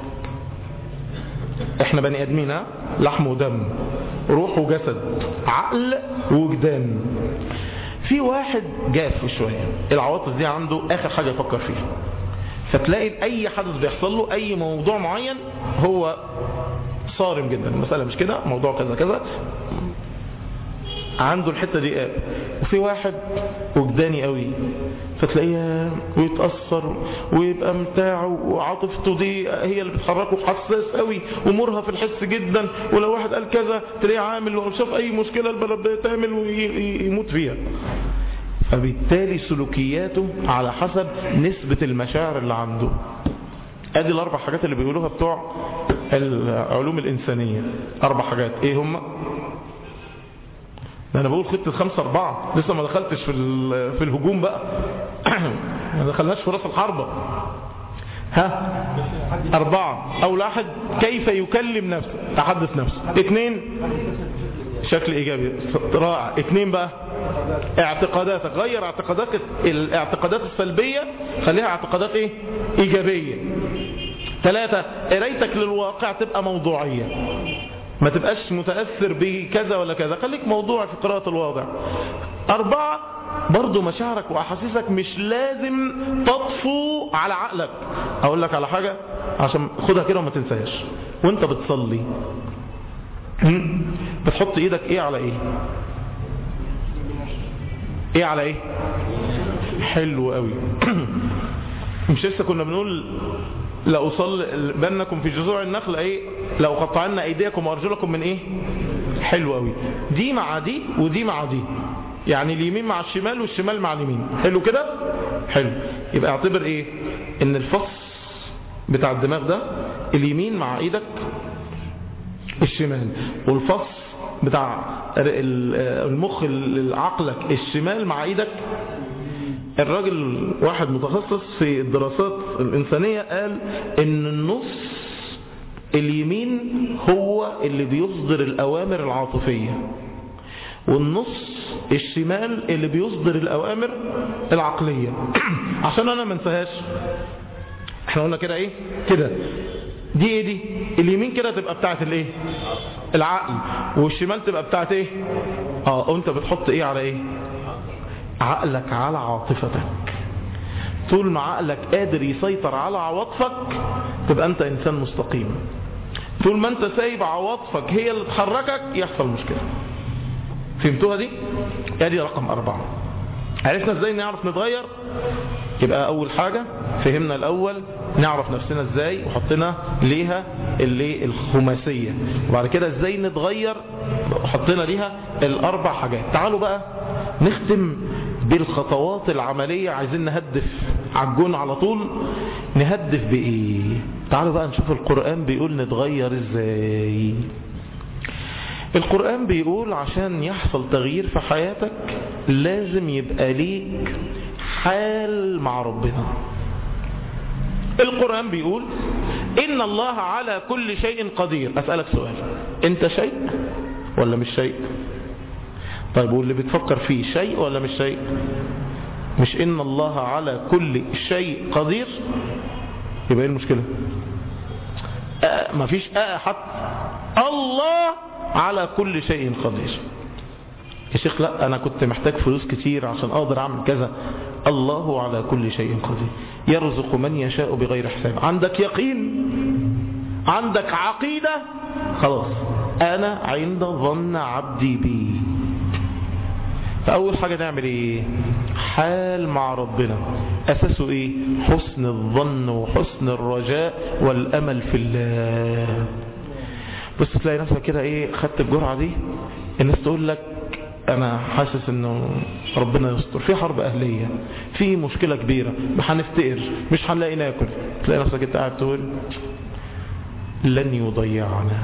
احنا بني ادمين ها؟ لحم ودم روح وجسد عقل ووجدان في واحد جاف شوية العواطف دي عنده اخر حاجة يفكر فيها فتلاقي اي حدث بيحصل له اي موضوع معين هو صارم جدا المسألة مش كده موضوع كذا كذا عنده الحتة دي قاب وفي واحد وجداني قوي فتلاقيه ويتأثر ويبقى متاعه وعاطفته دي هي اللي بتحركه حساس قوي ومرهف في الحس جدا ولو واحد قال كذا تلاقيه عامل ولو شاف اي مشكلة البلد بتعمل ويموت فيها فبالتالي سلوكياته على حسب نسبة المشاعر اللي عنده ادي الاربع حاجات اللي بيقولوها بتوع العلوم الانسانية اربع حاجات ايه هم ده انا بقول خطة خمسة اربعة لسه ما دخلتش في, في الهجوم بقى ما دخلناش في راس الحربة ها اربعة اول واحد كيف يكلم نفسه تحدث نفسه اثنين شكل ايجابي رائع اثنين بقى اعتقاداتك غير اعتقاداتك الاعتقادات السلبية خليها اعتقادات ايه ايجابية ثلاثة قرايتك للواقع تبقى موضوعية ما تبقاش متأثر بكذا ولا كذا خليك موضوع في قراءة الواضع أربعة برضو مشاعرك وأحاسيسك مش لازم تطفو على عقلك أقول لك على حاجة عشان خدها كده وما تنساهاش وانت بتصلي بتحط ايدك ايه على ايه ايه على ايه حلو قوي مش لسه كنا بنقول لأصل بينكم في جذوع النخل ايه لو قطعنا ايديكم وارجلكم من ايه حلو قوي دي مع دي ودي مع دي يعني اليمين مع الشمال والشمال مع اليمين حلو كده حلو يبقى اعتبر ايه ان الفص بتاع الدماغ ده اليمين مع ايدك الشمال والفص بتاع المخ عقلك الشمال مع ايدك الراجل واحد متخصص في الدراسات الإنسانية قال ان النص اليمين هو اللي بيصدر الأوامر العاطفية والنص الشمال اللي بيصدر الأوامر العقلية عشان أنا ما انساهاش احنا قلنا كده ايه كده دي ايه دي اليمين كده تبقى بتاعت الايه العقل والشمال تبقى بتاعت ايه اه وانت بتحط ايه على ايه عقلك على عاطفتك طول ما عقلك قادر يسيطر على عواطفك تبقى انت انسان مستقيم طول ما انت سايب عواطفك هي اللي تحركك يحصل مشكلة فهمتوها دي ادي رقم اربعة عرفنا ازاي نعرف نتغير يبقى اول حاجة فهمنا الاول نعرف نفسنا ازاي وحطينا ليها اللي الخماسية وبعد كده ازاي نتغير وحطينا ليها الاربع حاجات تعالوا بقى نختم بالخطوات العملية عايزين نهدف عالجون على طول نهدف بايه تعالوا بقى نشوف القرآن بيقول نتغير ازاي القرآن بيقول عشان يحصل تغيير في حياتك لازم يبقى ليك حال مع ربنا القرآن بيقول إن الله على كل شيء قدير أسألك سؤال أنت شيء ولا مش شيء طيب واللي بتفكر فيه شيء ولا مش شيء مش إن الله على كل شيء قدير يبقى ايه المشكلة آه مفيش آه حتى الله على كل شيء قدير يا شيخ لا أنا كنت محتاج فلوس كتير عشان أقدر أعمل كذا الله على كل شيء قدير يرزق من يشاء بغير حساب عندك يقين عندك عقيدة خلاص أنا عند ظن عبدي بي فأول حاجة نعمل إيه حال مع ربنا أساسه إيه حسن الظن وحسن الرجاء والأمل في الله بس تلاقي نفسك كده ايه خدت الجرعة دي الناس تقول لك انا حاسس انه ربنا يستر في حرب اهلية في مشكلة كبيرة هنفتقر مش هنلاقي ناكل تلاقي نفسك انت قاعد تقول لن يضيعنا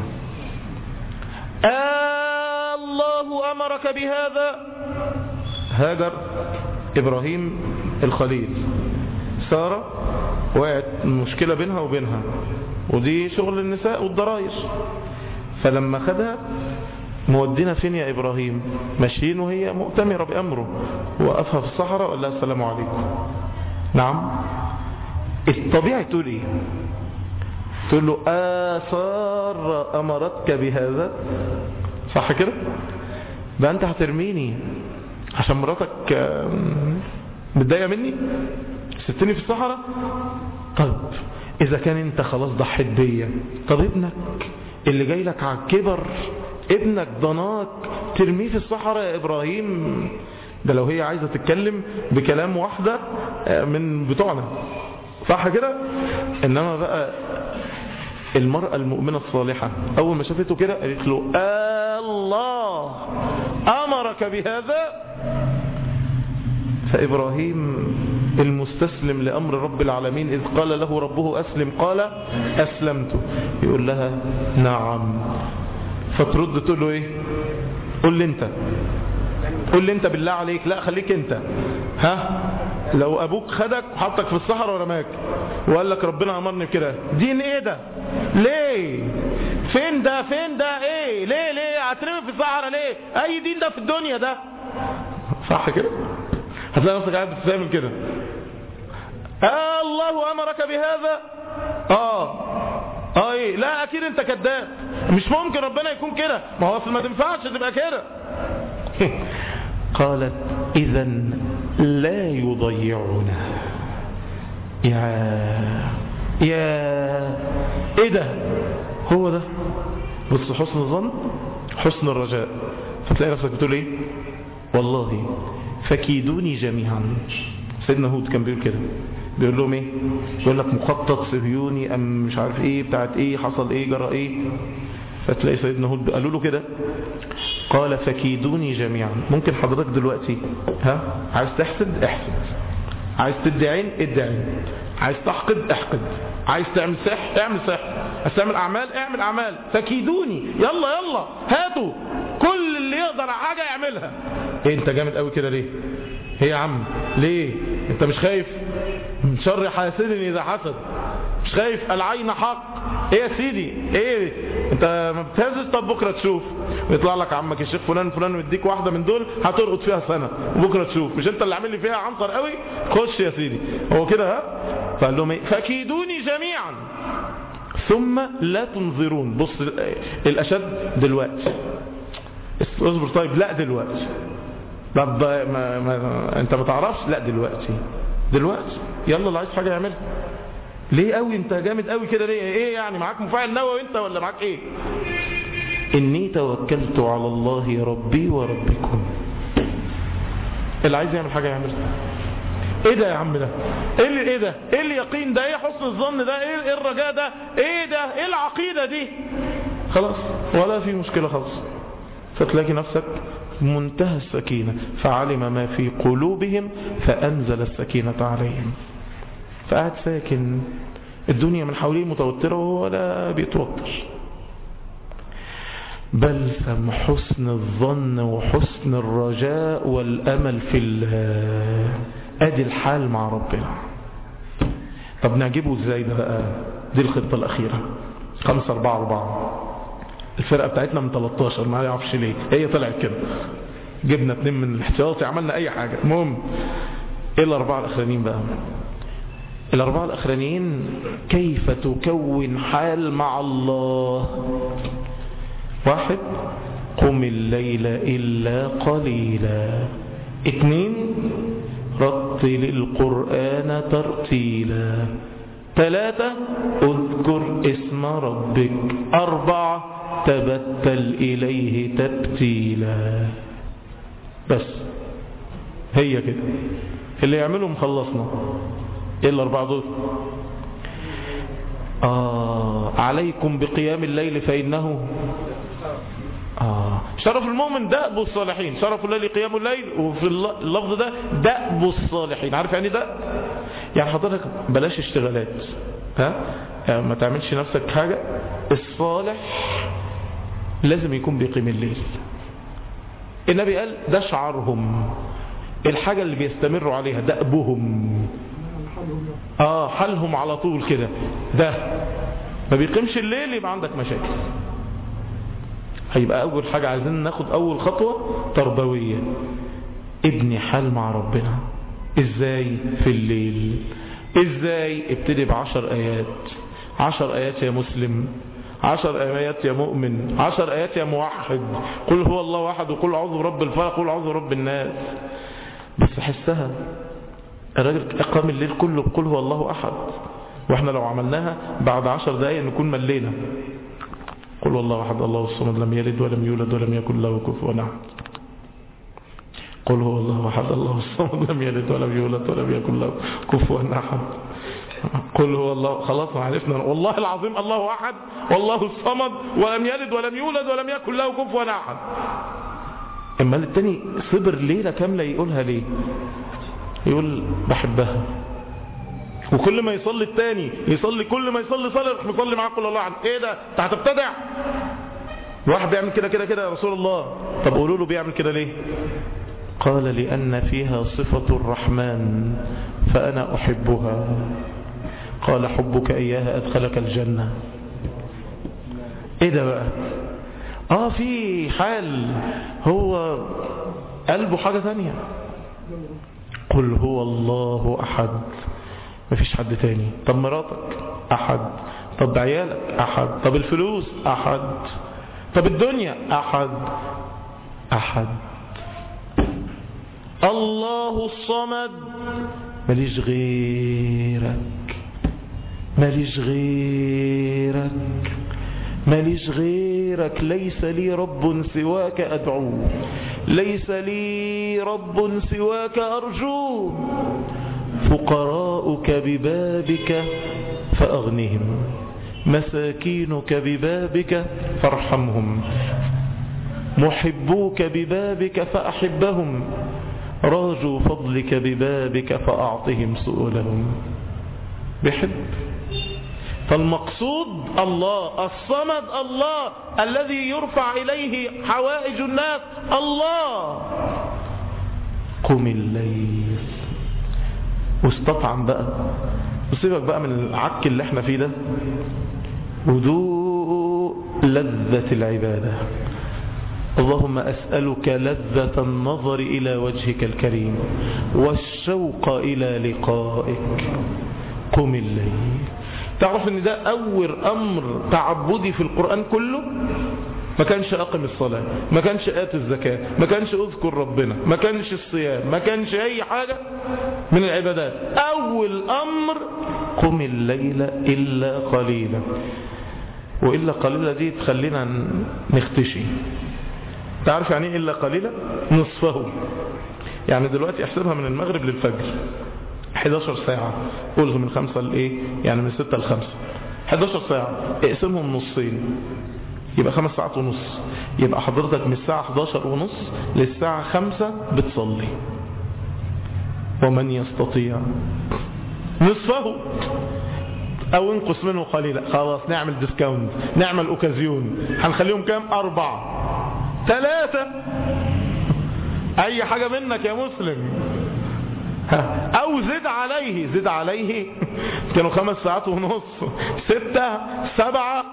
آه الله امرك بهذا هاجر ابراهيم الخليل سارة وقعت مشكلة بينها وبينها ودي شغل النساء والضراير فلما خدها مودينا فين يا إبراهيم ماشيين وهي مؤتمرة بأمره وقفها في الصحراء وقال لها السلام عليكم نعم الطبيعي تقول ايه تقول له آثار أمرتك بهذا صح كده بقى أنت هترميني عشان مراتك متضايقة مني ستني في الصحراء طب إذا كان أنت خلاص ضحيت بيا طب ابنك اللي جاي لك على الكبر ابنك ضناك ترميه في الصحراء يا إبراهيم ده لو هي عايزة تتكلم بكلام واحدة من بتوعنا صح كده إنما بقى المرأة المؤمنة الصالحة أول ما شافته كده قالت له الله أمرك بهذا فإبراهيم المستسلم لأمر رب العالمين إذ قال له ربه أسلم قال أسلمت يقول لها نعم فترد تقول له إيه قل لي أنت قل لي أنت بالله عليك لا خليك أنت ها لو أبوك خدك وحطك في الصحراء ورماك وقال لك ربنا أمرني بكده دين إيه ده ليه فين ده فين ده إيه ليه ليه هترمي في الصحراء ليه أي دين ده في الدنيا ده صح كده هتلاقي نفسك قاعد بتعمل كده آه الله أمرك بهذا آه اه ايه لا اكيد انت كذاب مش ممكن ربنا يكون كده ما هو اصل ما تنفعش تبقى كده قالت اذا لا يضيعنا يا يا ايه ده هو ده بص حسن الظن حسن الرجاء فتلاقي نفسك بتقول ايه والله فكيدوني جميعا سيدنا هود كان بيقول كده بيقول لهم ايه بيقول لك مخطط صهيوني ام مش عارف ايه بتاعت ايه حصل ايه جرى ايه فتلاقي سيدنا هود قالوا له كده قال فكيدوني جميعا ممكن حضرتك دلوقتي ها عايز تحسد احسد عايز تدي عين ادي عين عايز تحقد احقد عايز تعمل سحر اعمل سحر عايز تعمل اعمال اعمل اعمال فكيدوني يلا يلا هاتوا كل اللي يقدر على حاجه يعملها ايه انت جامد قوي كده ليه ايه يا عم ليه انت مش خايف من شر حاسد اذا حسد مش خايف العين حق ايه يا سيدي ايه انت ما بتهزش طب بكره تشوف ويطلع لك عمك الشيخ فلان فلان ويديك واحده من دول هترقد فيها سنه وبكره تشوف مش انت اللي عامل لي فيها عنصر قوي خش يا سيدي هو كده ها فقال لهم ايه فكيدوني جميعا ثم لا تنظرون بص الاشد دلوقتي اصبر طيب لا دلوقتي طب ما ما انت ما تعرفش لا دلوقتي دلوقتي يلا اللي عايز حاجه يعملها ليه قوي انت جامد قوي كده ليه ايه يعني معاك مفاعل نووي انت ولا معاك ايه اني توكلت على الله ربي وربكم اللي عايز يعمل حاجه يعملها ايه ده يا عم ده ايه اللي ايه ده ايه اليقين ده ايه حسن الظن ده ايه ايه الرجاء ده ايه ده ايه العقيده دي خلاص ولا في مشكله خالص فتلاقي نفسك منتهى السكينة فعلم ما في قلوبهم فأنزل السكينة عليهم فقعد ساكن الدنيا من حواليه متوترة ولا بيتوتر بلسم حسن الظن وحسن الرجاء والأمل في الله ادي الحال مع ربنا طب نعجبه ازاي ده بقى دي الخطة الأخيرة خمسة أربعة أربعة الفرقة بتاعتنا من 13 ما يعرفش ليه هي طلعت كده جبنا اتنين من الاحتياطي عملنا اي حاجة المهم ايه الاربعة الاخرانيين بقى الاربعة الاخرانيين كيف تكون حال مع الله واحد قم الليل الا قليلا اتنين رتل القرآن ترتيلا ثلاثة اذكر اسم ربك أربعة تبتل إليه تبتيلا بس هي كده اللي يعملهم خلصنا ايه الاربعه دول آه عليكم بقيام الليل فإنه آه شرف المؤمن دأب الصالحين شرف الليل قيام الليل وفي اللفظ ده دأب الصالحين عارف يعني ده يعني حضرتك بلاش اشتغالات ها يعني ما تعملش نفسك حاجة الصالح لازم يكون بيقيم الليل النبي قال ده شعارهم الحاجة اللي بيستمروا عليها دأبهم اه حالهم على طول كده ده ما بيقيمش الليل يبقى عندك مشاكل هيبقى اول حاجة عايزين ناخد اول خطوة تربوية ابني حال مع ربنا ازاي في الليل ازاي ابتدي بعشر ايات عشر ايات يا مسلم عشر ايات يا مؤمن عشر ايات يا موحد قل هو الله احد وقل اعوذ برب الفلق قل اعوذ برب الناس بس حسها الراجل اقام الليل كله بقول هو الله احد واحنا لو عملناها بعد عشر دقايق نكون ملينا قل هو الله احد الله الصمد لم يلد ولم يولد ولم يكن له كفوا احد قل هو الله احد الله الصمد لم يلد ولم يولد ولم يكن له كفوا احد قل هو الله خلاص عرفنا والله العظيم الله احد والله الصمد ولم يلد ولم يولد ولم يكن له كفوا احد اما التاني صبر ليله كامله يقولها ليه يقول بحبها وكل ما يصلي التاني يصلي كل ما يصلي صلي يروح مصلي معاه قول الله عنه ايه ده انت هتبتدع واحد بيعمل كده كده كده يا رسول الله طب قولوا له بيعمل كده ليه قال لأن فيها صفة الرحمن فأنا أحبها قال حبك إياها أدخلك الجنة ايه ده بقى اه في حال هو قلبه حاجة ثانية قل هو الله أحد مفيش حد تاني طب مراتك أحد طب عيالك أحد طب الفلوس أحد طب الدنيا أحد أحد الله الصمد ماليش غيرك ماليش غيرك ماليش غيرك ليس لي رب سواك أدعوه ليس لي رب سواك أرجوه فقراؤك ببابك فأغنهم مساكينك ببابك فارحمهم محبوك ببابك فأحبهم راجوا فضلك ببابك فأعطهم سؤلهم بحب فالمقصود الله الصمد الله الذي يرفع إليه حوائج الناس الله قم الليل واستطعم بقى وسيبك بقى من العك اللي احنا فيه ده وذوق لذة العبادة اللهم أسألك لذة النظر إلى وجهك الكريم والشوق إلى لقائك قم الليل تعرف ان ده أول أمر تعبدي في القرآن كله ما كانش أقم الصلاة ما كانش آت الزكاة ما كانش أذكر ربنا ما كانش الصيام ما كانش أي حاجة من العبادات أول أمر قم الليل إلا قليلا وإلا قليلا دي تخلينا نختشي تعرف يعني إيه إلا قليلا نصفه يعني دلوقتي احسبها من المغرب للفجر 11 ساعة قول من خمسة لإيه يعني من ستة لخمسة 11 ساعة اقسمهم نصين يبقى خمس ساعات ونص يبقى حضرتك من الساعة 11 ونص للساعة 5 بتصلي ومن يستطيع نصفه او انقص منه قليلا خلاص نعمل ديسكاونت نعمل اوكازيون هنخليهم كام اربعة ثلاثة اي حاجة منك يا مسلم او زد عليه زد عليه كانوا خمس ساعات ونص ستة سبعة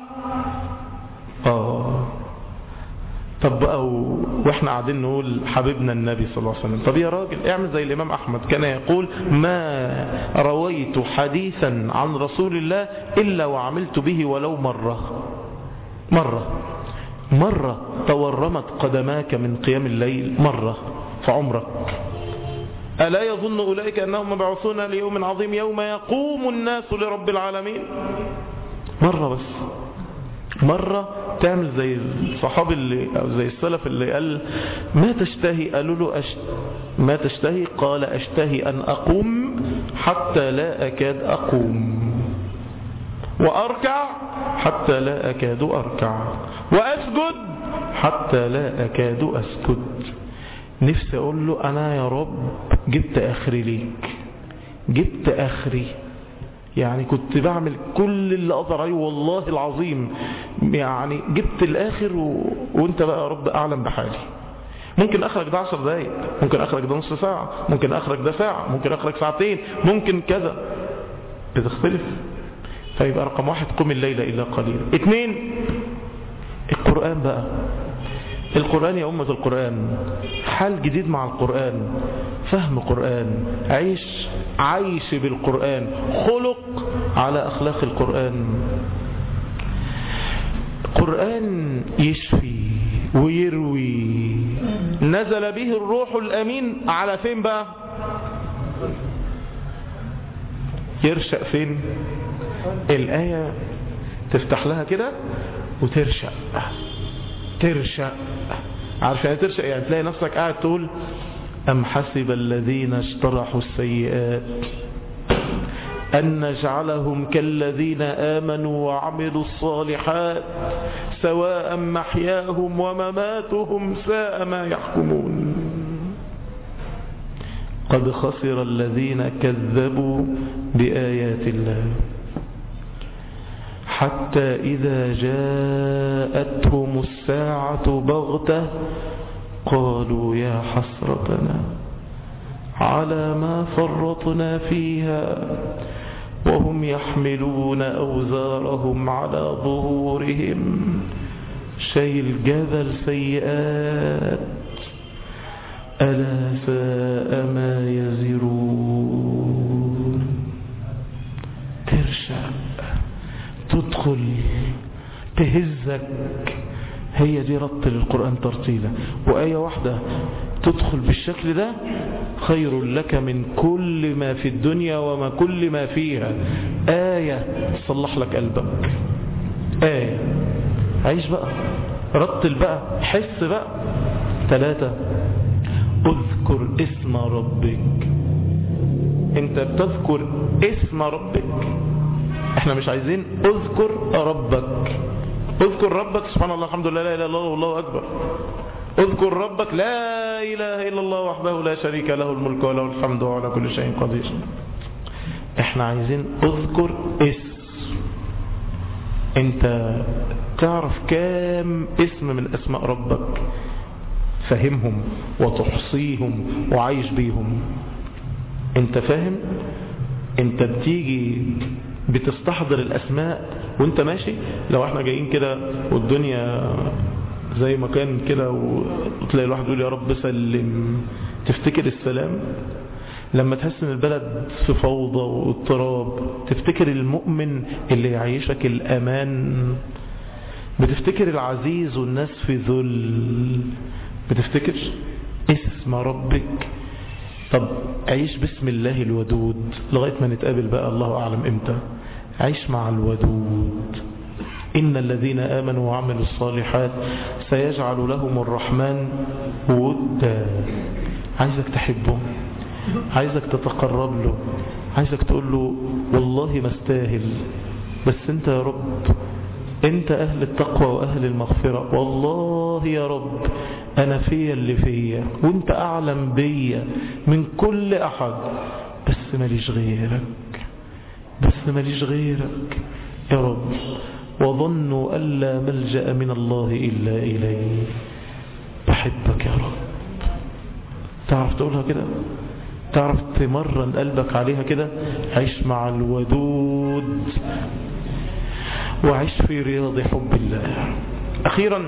اه طب بقى واحنا قاعدين نقول حبيبنا النبي صلى الله عليه وسلم طب يا راجل اعمل زي الامام احمد كان يقول ما رويت حديثا عن رسول الله الا وعملت به ولو مرة مرة مرة تورمت قدماك من قيام الليل مرة في عمرك ألا يظن أولئك أنهم مبعوثون ليوم عظيم يوم يقوم الناس لرب العالمين مرة بس مرة تعمل زي الصحابي اللي أو زي السلف اللي قال ما تشتهي قالوا له أشت ما تشتهي قال أشتهي أن أقوم حتى لا أكاد أقوم وأركع حتى لا أكاد أركع وأسجد حتى لا أكاد أسجد نفسي أقول له أنا يا رب جبت آخري ليك جبت آخري يعني كنت بعمل كل اللي أقدر عليه والله العظيم يعني جبت الآخر و... وانت بقى يا رب أعلم بحالي ممكن أخرج ده عشر دقايق ممكن أخرج ده نص ساعة ممكن أخرج ده ساعة ممكن أخرج ساعتين ممكن كذا بتختلف فيبقى رقم واحد قم الليلة إلا قليلا اثنين القرآن بقى القرآن يا أمة القرآن حال جديد مع القرآن فهم قرآن عيش عيش بالقرآن خلق على أخلاق القرآن قرآن يشفي ويروي نزل به الروح الأمين على فين بقى يرشق فين الآية تفتح لها كده وترشق ترشق عارف يعني ترشق يعني تلاقي نفسك قاعد تقول أم حسب الذين اشترحوا السيئات أن نجعلهم كالذين آمنوا وعملوا الصالحات سواء محياهم ومماتهم ساء ما يحكمون قد خسر الذين كذبوا بآيات الله حتى إذا جاءتهم الساعة بغتة قالوا يا حسرتنا على ما فرطنا فيها وهم يحملون أوزارهم على ظهورهم شيل جبل سيئات ألا ساء ما يزرون ترشع تدخل تهزك هي دي ربط للقرآن ترتيلا وآية واحدة تدخل بالشكل ده خير لك من كل ما في الدنيا وما كل ما فيها آية تصلح لك قلبك آية عيش بقى رتل بقى حس بقى ثلاثة اذكر اسم ربك انت بتذكر اسم ربك احنا مش عايزين اذكر ربك اذكر ربك سبحان الله الحمد لله لا اله الا الله والله اكبر اذكر ربك لا اله الا الله وحده لا شريك له الملك وله الحمد وعلى كل شيء قدير احنا عايزين اذكر اسم انت تعرف كام اسم من اسماء ربك فهمهم وتحصيهم وعايش بيهم انت فاهم انت بتيجي بتستحضر الاسماء وانت ماشي لو احنا جايين كده والدنيا زي ما كان كده وتلاقي الواحد يقول يا رب سلم تفتكر السلام لما تحس ان البلد في فوضى واضطراب تفتكر المؤمن اللي يعيشك الامان بتفتكر العزيز والناس في ذل بتفتكر اسم ربك طب عيش باسم الله الودود لغاية ما نتقابل بقى الله أعلم إمتى عيش مع الودود إن الذين آمنوا وعملوا الصالحات سيجعل لهم الرحمن ودا عايزك تحبه عايزك تتقرب له عايزك تقول له والله ما استاهل بس انت يا رب انت اهل التقوى واهل المغفرة والله يا رب انا فيا اللي فيا وانت اعلم بيا من كل احد بس ماليش غيرك بس ماليش غيرك يا رب وظنوا أن لا ملجأ من الله إلا إليه بحبك يا رب تعرف تقولها كده تعرف تمرن قلبك عليها كده عيش مع الودود وعيش في رياض حب الله أخيرا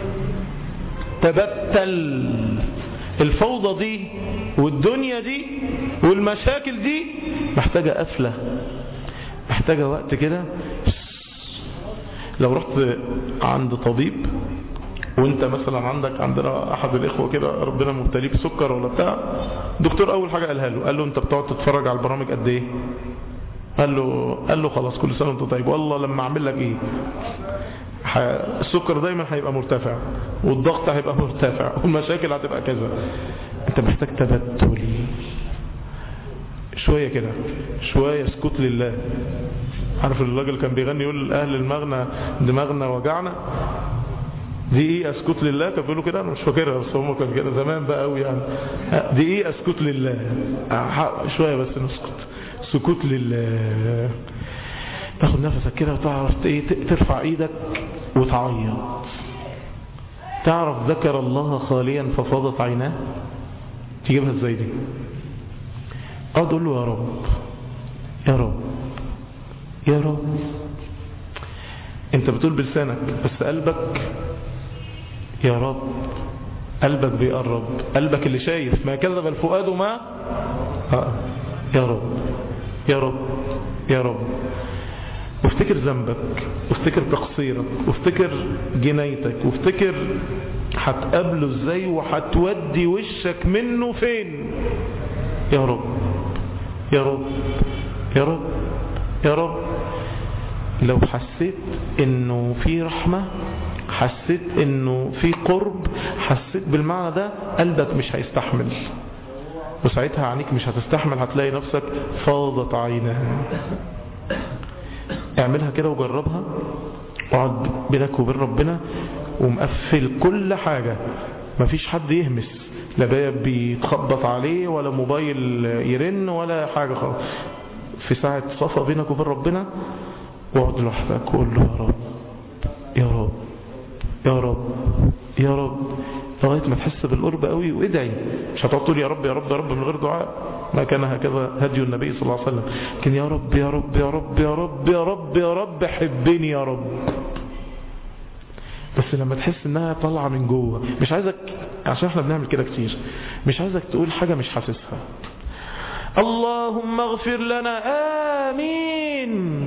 تبتل الفوضى دي والدنيا دي والمشاكل دي محتاجة قفلة محتاجة وقت كده لو رحت عند طبيب وانت مثلا عندك عندنا احد الاخوه كده ربنا مبتليه بسكر ولا بتاع دكتور اول حاجه قالها له قال له انت بتقعد تتفرج على البرامج قد ايه قال له قال له خلاص كل سنه وانت طيب والله لما اعمل لك ايه السكر دايما هيبقى مرتفع والضغط هيبقى مرتفع والمشاكل هتبقى كذا انت محتاج تبتل شوية كده شوية اسكت لله عارف الراجل كان بيغني يقول أهل المغنى دماغنا وجعنا دي ايه اسكت لله كان بيقولوا كده انا مش فاكرها بس هم كان كده زمان بقى قوي يعني دي ايه اسكت لله شويه بس نسكت سكوت لله تاخد نفسك كده وتعرف ايه ترفع ايدك وتعيط تعرف ذكر الله خاليا ففاضت عيناه تجيبها ازاي دي اقعد اقول له يا رب يا رب يا رب انت بتقول بلسانك بس قلبك يا رب قلبك بيقرب قلبك اللي شايف ما كذب الفؤاد ما آه. يا رب يا رب يا رب وافتكر ذنبك وافتكر تقصيرك وافتكر جنايتك وافتكر هتقابله ازاي وهتودي وشك منه فين يا رب يا رب يا رب يا رب لو حسيت انه في رحمة حسيت انه في قرب حسيت بالمعنى ده قلبك مش هيستحمل وساعتها عينيك مش هتستحمل هتلاقي نفسك فاضت عينها اعملها كده وجربها اقعد بينك وبين ربنا ومقفل كل حاجة مفيش حد يهمس لا باب بيتخبط عليه ولا موبايل يرن ولا حاجة خالص في ساعة صفا بينك وبين ربنا واقعد لوحدك وقول له يا رب يا رب يا رب يا رب لغاية ما تحس بالقرب قوي وادعي مش هتقعد تقول يا رب يا رب يا رب من غير دعاء ما كان هكذا هدي النبي صلى الله عليه وسلم لكن يا رب يا رب يا رب يا رب يا رب يا رب حبني يا رب بس لما تحس انها طالعه من جوه مش عايزك عشان احنا بنعمل كده كتير مش عايزك تقول حاجه مش حاسسها اللهم اغفر لنا امين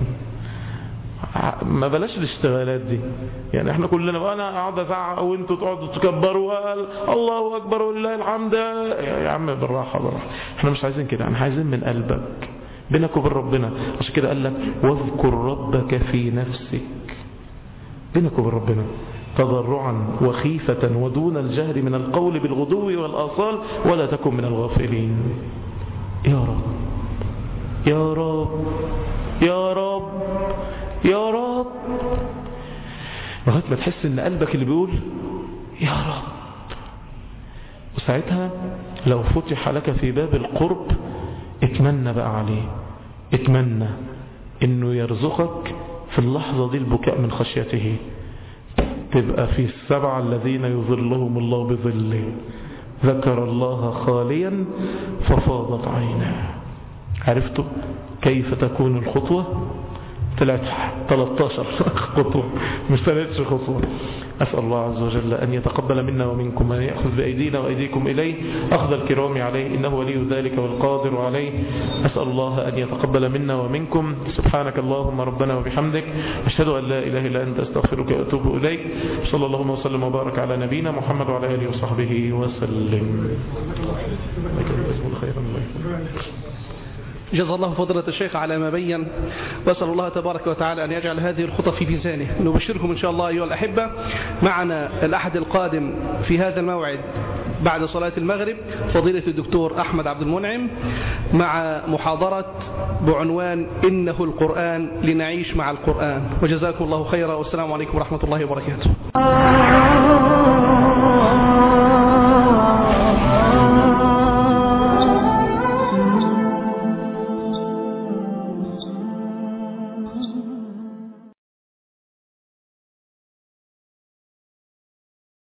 ما بلاش الاشتغالات دي يعني احنا كلنا بقى انا اقعد ازعق وانتوا تقعدوا تكبروا وقال الله اكبر ولله الحمد يا عم بالراحه بالراحه احنا مش عايزين كده احنا عايزين من قلبك بينك وبين ربنا عشان كده قال لك واذكر ربك في نفسك بينك وبين ربنا تضرعا وخيفة ودون الجهر من القول بالغدو والآصال ولا تكن من الغافلين يا رب يا رب يا رب يا رب لغاية ما تحس ان قلبك اللي بيقول يا رب وساعتها لو فتح لك في باب القرب اتمنى بقى عليه اتمنى انه يرزقك في اللحظة دي البكاء من خشيته تبقى في السبعة الذين يظلهم الله بظله ذكر الله خاليا ففاضت عيناه عرفتوا كيف تكون الخطوة طلعت 13 خطوة مش ثلاث خطوة أسأل الله عز وجل أن يتقبل منا ومنكم أن يأخذ بأيدينا وأيديكم إليه أخذ الكرام عليه إنه ولي ذلك والقادر عليه أسأل الله أن يتقبل منا ومنكم سبحانك اللهم ربنا وبحمدك أشهد أن لا إله إلا أنت أستغفرك وأتوب إليك صلى الله وسلم وبارك على نبينا محمد وعلى آله وصحبه وسلم خيرا جزا الله فضيلة الشيخ على ما بين وأسأل الله تبارك وتعالى أن يجعل هذه الخطى في ميزانه نبشركم إن شاء الله أيها الأحبة معنا الأحد القادم في هذا الموعد بعد صلاة المغرب فضيلة الدكتور أحمد عبد المنعم مع محاضرة بعنوان إنه القرآن لنعيش مع القرآن وجزاكم الله خيرا والسلام عليكم ورحمة الله وبركاته